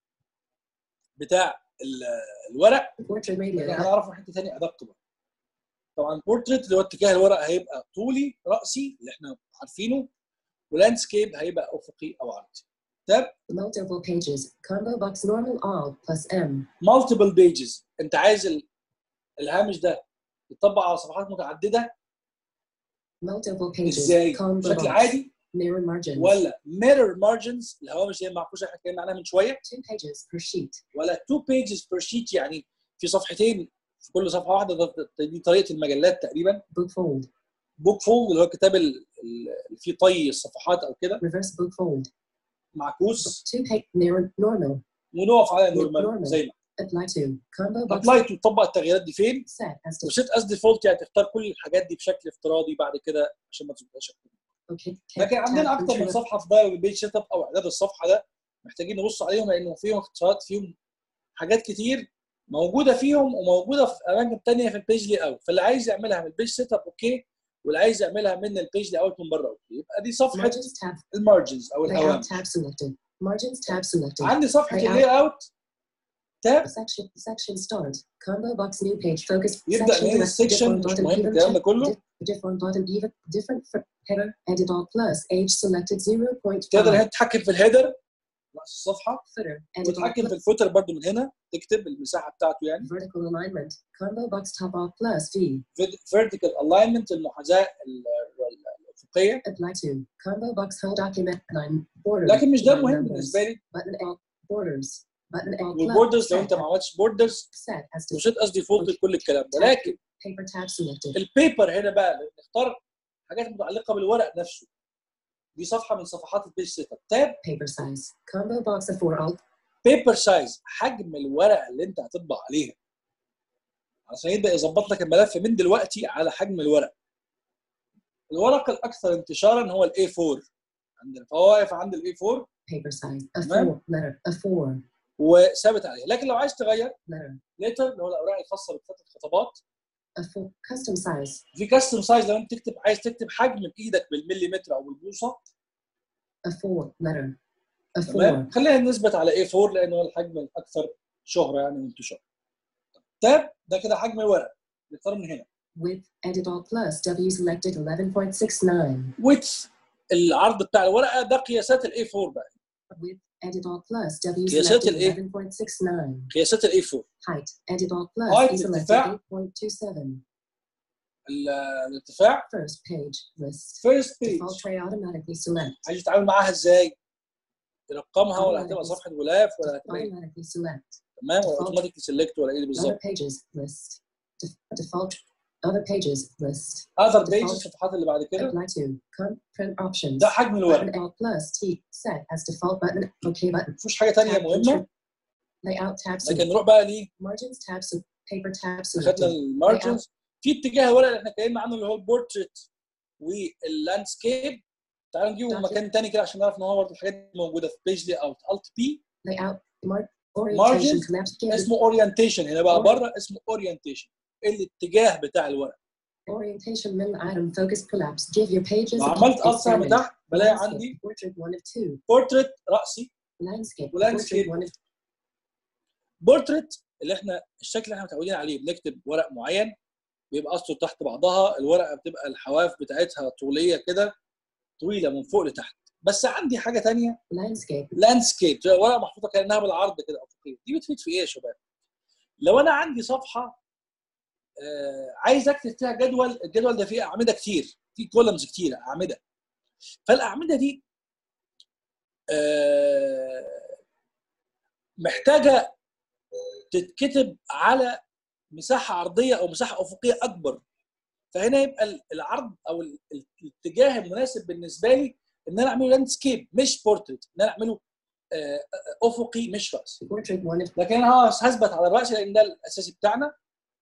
بتاع ال- الورق Portrait radio. لكن هنعرفه حته ثانيه ادق بقى طبعا بورتريت اللي هو اتجاه الورق هيبقى طولي راسي اللي احنا عارفينه ولاندسكيب هيبقى افقي او عرضي تاب Multiple pages. Combo box normal all plus M. مالتيبل بيجز انت عايز ال- الهامش ده يطبق على صفحات متعدده Multiple pages. ازاي؟ Combo بشكل box. عادي Mirror margins. ولا ميرور مارجنز الهوامش زي المعكوسه اللي احنا اتكلمنا عنها من شويه Two pages per sheet. ولا تو بيجز بير شيت يعني في صفحتين في كل صفحه واحده ده- ده- دي طريقه المجلات تقريبا Book fold. بوك فولد اللي هو الكتاب ال- اللي فيه طي الصفحات او كده Reverse book fold. معكوس Two page mirror normal. ونقف على نورمال Normal. زي ما Apply to. Combo box. ابلاي تطبق التغييرات دي فين Set as to. وسيت از ديفولت يعني تختار كل الحاجات دي بشكل افتراضي بعد كده عشان ما تظبطهاش Okay. لكن عندنا Tab اكتر من control. صفحه في دايلوج البيج سيت اب او اعداد الصفحه ده محتاجين نبص عليهم لانه فيهم اختصارات فيهم حاجات كتير موجوده فيهم وموجوده في اماكن تانية في البيج لي اوت فاللي عايز يعملها من البيج سيت اب اوكي واللي عايز يعملها من البيج لي اوت من بره اوكي يبقى دي صفحه Margins tab. المارجنز او Layout الهوامش tab selected. Margins tab selected. عندي صفحه Layout. اللي اوت تاب Section section start. Combo box new page focus. يبدا section من هنا direct. السكشن Different مش button مهم even الكلام ده check. كله Di- Different button even. Different fr- header. Edit all plus. Age selected تقدر 0.5. هنا تتحكم في الهيدر راس الصفحه footer, edit all وتتحكم في plus, الفوتر برضو من هنا تكتب المساحه بتاعته يعني vertical alignment, combo box top off plus V, فيرتيكال الاينمنت المحاذاه ال- ال- الافقيه apply to, combo box whole document, line, border, لكن مش ده line المهم numbers, بالنسبه لي button L, borders, button L plus, والبوردرز لو set, انت ما عملتش بوردرز set as to وشيت قصدي فولد كل الكلام ده لكن paper tab selected, البيبر هنا بقى نختار حاجات متعلقه بالورق نفسه دي صفحه من صفحات البيج سيت اب تاب paper size, combo box of 4 alt, بيبر سايز حجم الورقه اللي انت هتطبع عليها عشان يبدا يظبط لك الملف من دلوقتي على حجم الورق الورق الاكثر انتشارا هو الاي 4 عندنا فهو واقف عند الاي 4 paper size, a تمام. 4, letter, a 4, وثابت عليه لكن لو عايز تغير letter, ليتر اللي هو الاوراق الخاصه بكتابه الخطابات a 4, custom size, في كاستم سايز لو انت تكتب عايز تكتب حجم بايدك بالمليمتر او بالبوصه a 4, letter, a 4, تمام خلينا نثبت على اي 4 لانه هو الحجم الاكثر شهره يعني وانتشار تاب ده كده حجم الورق نختار من هنا width, edit all plus, W selected 11.69, ويتس العرض بتاع الورقه ده قياسات الاي 4 بقى width, edit all plus, W قياسات selected الإيه؟ 11.69, قياسات الاي 4 height, edit all plus, Height, E selected ارتفاع. 8.27, ال- الارتفاع first page, list, فيرست بيج default tray automatically select, عايز تتعامل معاها ازاي؟ يرقمها ولا هتبقى صفحه غلاف ولا هتبقى إيه؟ automatically select, تمام ولا default. اوتوماتيك سيلكت ولا ايه other بالظبط pages, list, Def- default, other pages, list, اذر بيج default. الصفحات اللي بعد كده apply to, com, print options, ده حجم الورق button L plus, T, set as default button, OK button, مفيش حاجه ثانيه tab, مهمه intro, layout tab, select, لكن نروح بقى ليه margins tab, so paper tab, خدنا selected, المارجنز في اتجاه الورق اللي احنا اتكلمنا عنه اللي هو البورتريت واللاندسكيب تعالوا نجيبه Document. مكان تاني كده عشان نعرف ان هو برضه الحاجات دي موجوده في بيج لي اوت الت بي layout, mar- orientation, Margins, collapse, give اسمه اورينتيشن هنا بقى Or- بره اسمه اورينتيشن الاتجاه بتاع الورق orientation min item focus collapse, give your pages, لو عملت a- الت سهم experiment, تحت بلاقي landscape, عندي portrait one of two, بورتريت راسي landscape, Landscape. portrait one of بورتريت اللي احنا الشكل اللي احنا متعودين عليه بنكتب ورق معين بيبقى اسطر تحت بعضها الورقه بتبقى الحواف بتاعتها طوليه كده طويله من فوق لتحت بس عندي حاجه تانية landscape, لاندسكيب ورقه محطوطه كانها بالعرض كده افقيه دي بتفيد في ايه يا شباب؟ لو انا عندي صفحه آه عايز اكتب فيها جدول الجدول ده فيه اعمده كتير فيه كولمز كتيره اعمده فالاعمده دي آه محتاجه تتكتب على مساحه عرضيه او مساحه افقيه اكبر فهنا يبقى ال- العرض او ال- ال- الاتجاه المناسب بالنسبه لي ان انا اعمله لاندسكيب مش بورتريت ان انا اعمله آه، آه، افقي مش راسي portrait one of لكن انا هثبت على الراس لان ده الاساسي بتاعنا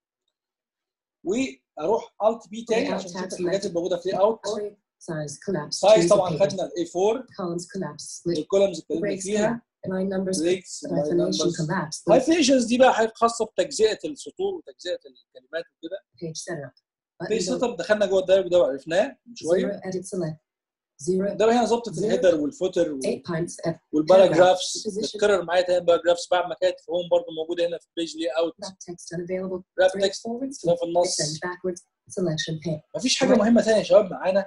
واروح الت بي تاني عشان نشوف الحاجات الموجوده في اوت orient size collapse, سايز choose a طبعا page, خدنا الاي 4 columns collapse, split, الكولمز اتكلمنا breaks فيها collapse, line numbers, بريكس hyphenation collapse, split, هايفيشنز دي بقى حاجات خاصه بتجزئه السطور وتجزئه الكلمات وكده page setup, في button سيت اب دخلنا جوه الدايركت ده وعرفناه من zero, شويه edit select, zero, ده هنا ظبطت Zero. الهيدر والفوتر eight pints at والباراجرافز Position. بتكرر معايا تاني باراجرافز بعد ما كانت في هوم برضه موجوده هنا في بيج لي اوت wrap text unavailable, راب three تكست forwards, ده في النص extend backwards, selection pane, مفيش حاجه مهمه ثانيه يا شباب معانا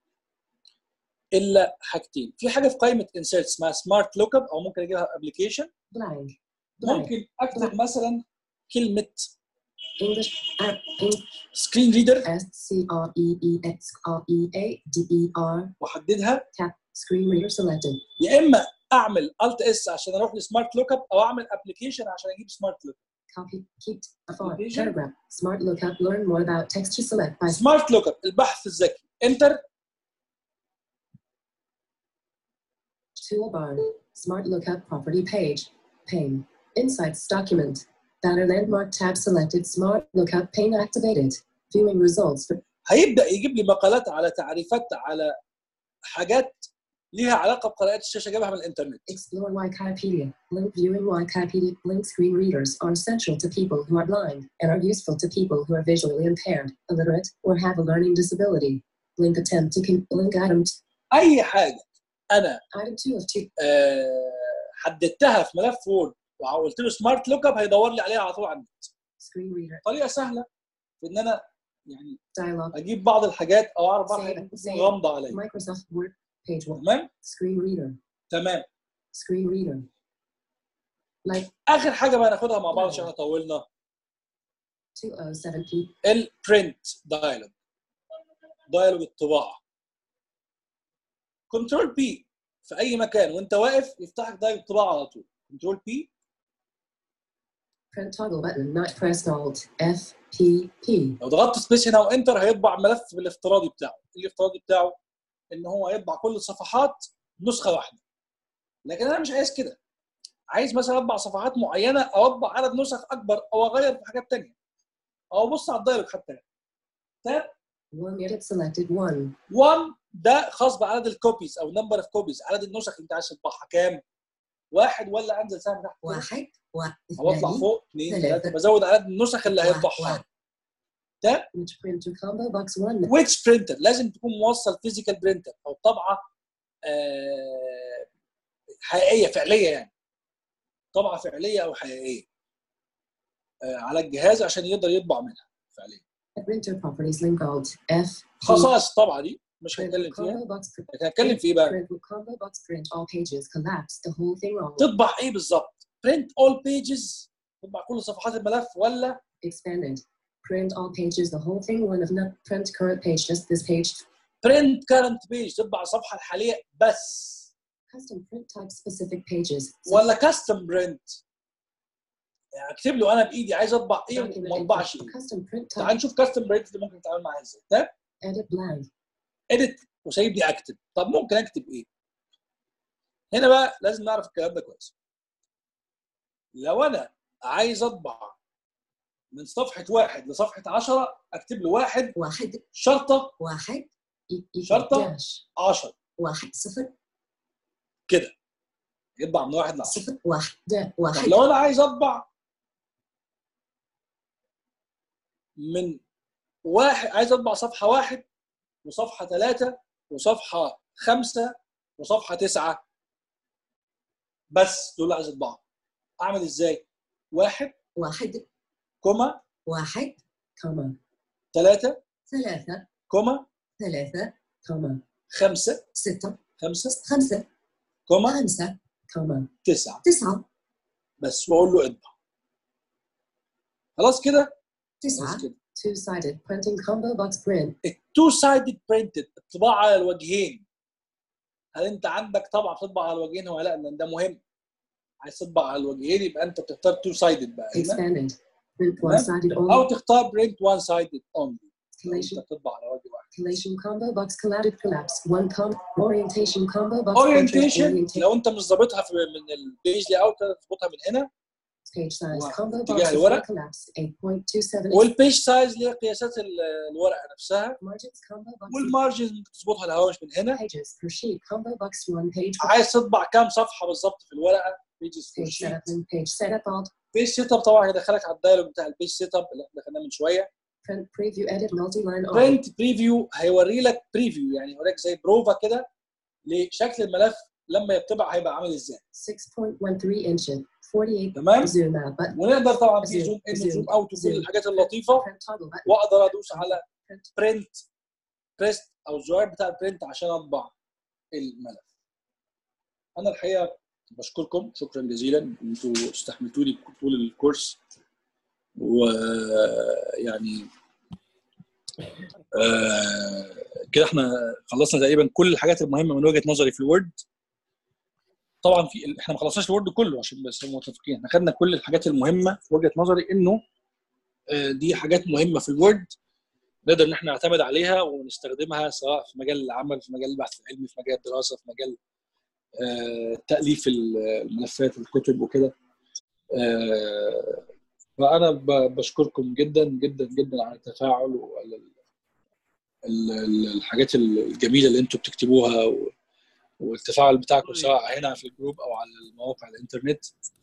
الا حاجتين في حاجه في قائمه انسيرت اسمها سمارت لوك اب او ممكن اجيبها ابلكيشن blank, blank, ممكن اكتب مثلا كلمه English, app, English, سكرين ريدر S C R E E X R E A D E R, واحددها tap, screen reader selected, يا اما اعمل الت اس عشان اروح لسمارت لوك اب او اعمل ابلكيشن عشان اجيب سمارت لوك copy, keep, a font, Application. paragraph, smart lookup, learn more about text to select by سمارت لوك اب البحث الذكي انتر toolbar, smart lookup property page, pane, insights document, banner landmark tab selected, smart lookup pane activated, viewing results for هيبدا يجيب لي مقالات على تعريفات على حاجات ليها علاقه بقراءات الشاشه جابها من الانترنت explore Wikipedia, link viewing Wikipedia, link screen readers are essential to people who are blind and are useful to people who are visually impaired, illiterate, or have a learning disability. Link attempt to con- link item t- اي حاجه انا item two of two آه، حددتها في ملف وورد وقلت له سمارت لوك اب هيدور لي عليها على طول على النت screen reader طريقه سهله في ان انا يعني dialog اجيب بعض الحاجات او اعرف بعض Save- الحاجات ممكن تكون save. غامضه عليا Microsoft Word page one تمام screen reader تمام Screen reader. Like اخر حاجه بقى ناخدها مع بعض عشان احنا طولنا 207p. البرنت دايلوج دايلوج الطباعه كنترول بي في اي مكان وانت واقف يفتح لك دايلوج طباعه على طول كنترول بي Print toggle button not pressed Alt F P P. لو ضغطت سبيس هنا وانتر هيطبع ملف بالافتراضي بتاعه الافتراضي بتاعه ان هو يطبع كل الصفحات نسخه واحده لكن انا مش عايز كده عايز مثلا اطبع صفحات معينه او اطبع عدد نسخ اكبر او اغير في حاجات تانية او ابص على الدايلوج حتى تاب One edit selected one. 1 ده خاص بعدد الكوبيز او نمبر اوف كوبيز عدد النسخ اللي انت عايز تطبعها كام؟ واحد ولا انزل سهم تحت كده؟ واحد او اطلع واثنين فوق اثنين ثلاثة. ثلاثه بزود عدد النسخ اللي واحد. هيطبعها Which printer combo box one? ويتش برينتر لازم تكون موصل فيزيكال برينتر او طبعه آه، حقيقيه فعليه يعني طبعه فعليه او حقيقيه آه، على الجهاز عشان يقدر يطبع منها فعليا Printer properties link Alt F P. خصائص الطبعه دي مش Print هنتكلم with فيها combo box print. لكن هنتكلم في ايه بقى؟ Print with combo box print all pages collapse the whole thing all. تطبع ايه بالظبط؟ برنت اول بيجز تطبع كل صفحات الملف ولا Expanded. Print all pages the whole thing one of not print current page just this page. برنت كارنت بيج تطبع الصفحه الحاليه بس Custom print type specific pages. ولا كاستم برنت يعني اكتب له انا بايدي عايز اطبع ايه Document وما اطبعش input. ايه Custom print تعال type. نشوف كاستم برنت دي ممكن نتعامل معاها ازاي ده Edit blank. اديت وسايبني اكتب طب ممكن اكتب ايه هنا بقى لازم نعرف الكلام ده كويس لو انا عايز اطبع من صفحه واحد لصفحه 10 اكتب له واحد واحد شرطه واحد E- equal شرطة. dash. 10 واحد صفر كده يطبع من واحد ل 10 صفر واحد طب واحد لو انا عايز اطبع من واحد عايز اطبع صفحه واحد وصفحه ثلاثه وصفحه خمسه وصفحه تسعه بس دول عايز اطبعهم اعمل ازاي؟ واحد واحد كوما واحد comma, ثلاثه ثلاثة كوما ثلاثة comma, خمسه ستة خمسه خمسة كوما خمسة comma. تسعه تسعة بس واقول له اطبع خلاص كده تسعة خلاص كده Two-sided printing combo box print. التو سايدد برنتد الطباعه على الوجهين هل انت عندك طبعه بتطبع على الوجهين ولا لا لان ده مهم عايز تطبع على الوجهين يبقى انت بتختار تو سايدد بقى هنا Expanded. Print تمام؟ one-sided او only. تختار برنت وان سايدد اونلي Collation. انت بتطبع على وجه واحد Collation combo box collided collapse. One com orientation combo box printers اورينتيشن orientation لو انت مش ظابطها في من البيج لي اوت تظبطها من هنا page size واحد. combo اتجاه box الورق. collapse 8.27 والبيج سايز اللي هي قياسات ال- الورقه نفسها margins combo box والمارجنز ممكن تظبطها الهواش من هنا pages per sheet combo box one page عايز تطبع كام صفحه بالظبط في الورقه بيجز page setup and page setup alt بيج سيت اب طبعا هيدخلك على الدايلوج بتاع البيج سيت اب اللي احنا دخلناه من شويه print preview edit multi-line alt برنت بريفيو هيوري لك بريفيو يعني يوريك زي بروفا كده لشكل الملف لما يطبع هيبقى عامل ازاي 6.13 inches 48 تمام zoom out button ونقدر طبعا في Zoom, زوم ان zoom, وزوم اوت وكل zoom. الحاجات اللطيفه print toggle button واقدر ادوس على print برنت بريست او الزرار بتاع البرنت عشان اطبع الملف انا الحقيقه بشكركم شكرا جزيلا انتوا استحملتوني طول الكورس ويعني آه كده احنا خلصنا تقريبا كل الحاجات المهمه من وجهه نظري في الوورد طبعا في احنا ما خلصناش الوورد كله عشان بس نبقى متفقين احنا خدنا كل الحاجات المهمه في وجهه نظري انه آه، دي حاجات مهمه في الوورد نقدر ان احنا نعتمد عليها ونستخدمها سواء في مجال العمل في مجال البحث العلمي في مجال الدراسه في مجال آه، تاليف الملفات الكتب وكده آه، فانا ب- بشكركم جدا جدا جدا على التفاعل وعلى ال- ال- ال- الحاجات الجميله اللي انتم بتكتبوها و- والتفاعل بتاعكم سواء هنا في الجروب او على المواقع الانترنت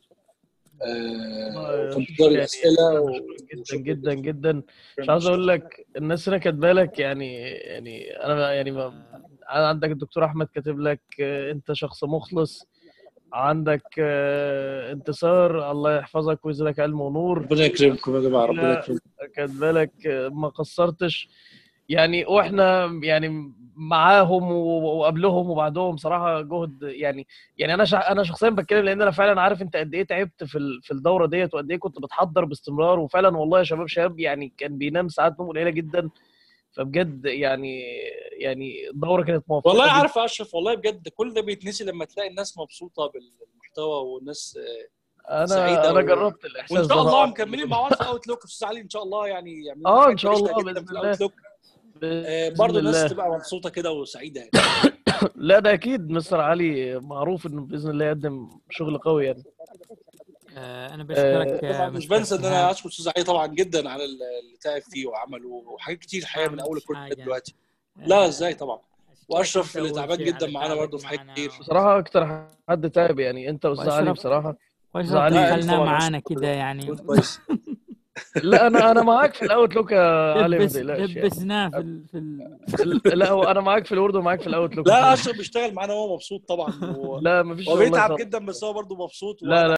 آه، والله وانتظار يعني الاسئله و- جدا وشكراً جدا جدا مش عاوز اقول لك الناس هنا كاتبه لك يعني يعني انا يعني ما أنا عندك الدكتور احمد كاتب لك آه، انت شخص مخلص عندك آه، انتصار الله يحفظك ويزيدك علم ونور ربنا يكرمكم يا جماعه ربنا لا. يكرمكم كاتبه لك آه، ما قصرتش يعني واحنا يعني معاهم و- وقبلهم وبعدهم صراحه جهد يعني يعني انا شع- انا شخصيا بتكلم لان انا فعلا عارف انت قد ايه تعبت في ال- في الدوره ديت وقد ايه كنت بتحضر باستمرار وفعلا والله يا شباب شاب يعني كان بينام ساعات نوم قليله جدا فبجد يعني يعني الدوره كانت موفقه والله جداً. عارف يا اشرف والله بجد كل ده بيتنسي لما تلاقي الناس مبسوطه بالمحتوى والناس انا سعيدة انا و- جربت الاحساس وان شاء ده الله طبعاً. مكملين مع بعض في اوتلوك استاذ علي ان شاء الله يعني يعملوا آه، إن حاجات شاء الله كويسة جداً بإذن في الله. الاوتلوك بإذن برضه الناس الله. تبقى مبسوطه كده وسعيده يعني لا ده اكيد مستر علي معروف انه باذن الله يقدم شغل قوي يعني آه، انا بشكرك طبعا آه، مش مستر بنسى ان سهام. انا اشكر استاذ علي طبعا جدا على اللي تعب فيه وعمله وحاجات كتير الحقيقه من ما اول عملتش الكل حاجة. دلوقتي آه، لا ازاي طبعا أشكرك واشرف أنت اللي أول تعبان شيء جدا على معانا برضه تعبك في حاجات معنا. كتير بصراحه اكتر حد تعب يعني انت واستاذ علي وأشرف. بصراحه واشرف زعلان. لا، دخلناه طبعاً معانا أشرف كده يعني كنت كويس لا انا انا معاك في الاوت لوك يا علي ما دبس تقلقش يعني. دبسناه في ال... في ال... لا هو انا معاك في الورد ومعاك في الاوت لوك لا اشرف بيشتغل معانا وهو مبسوط طبعا و... لا مفيش هو والله بيتعب خالص. جدا بس هو برضه مبسوط لا لا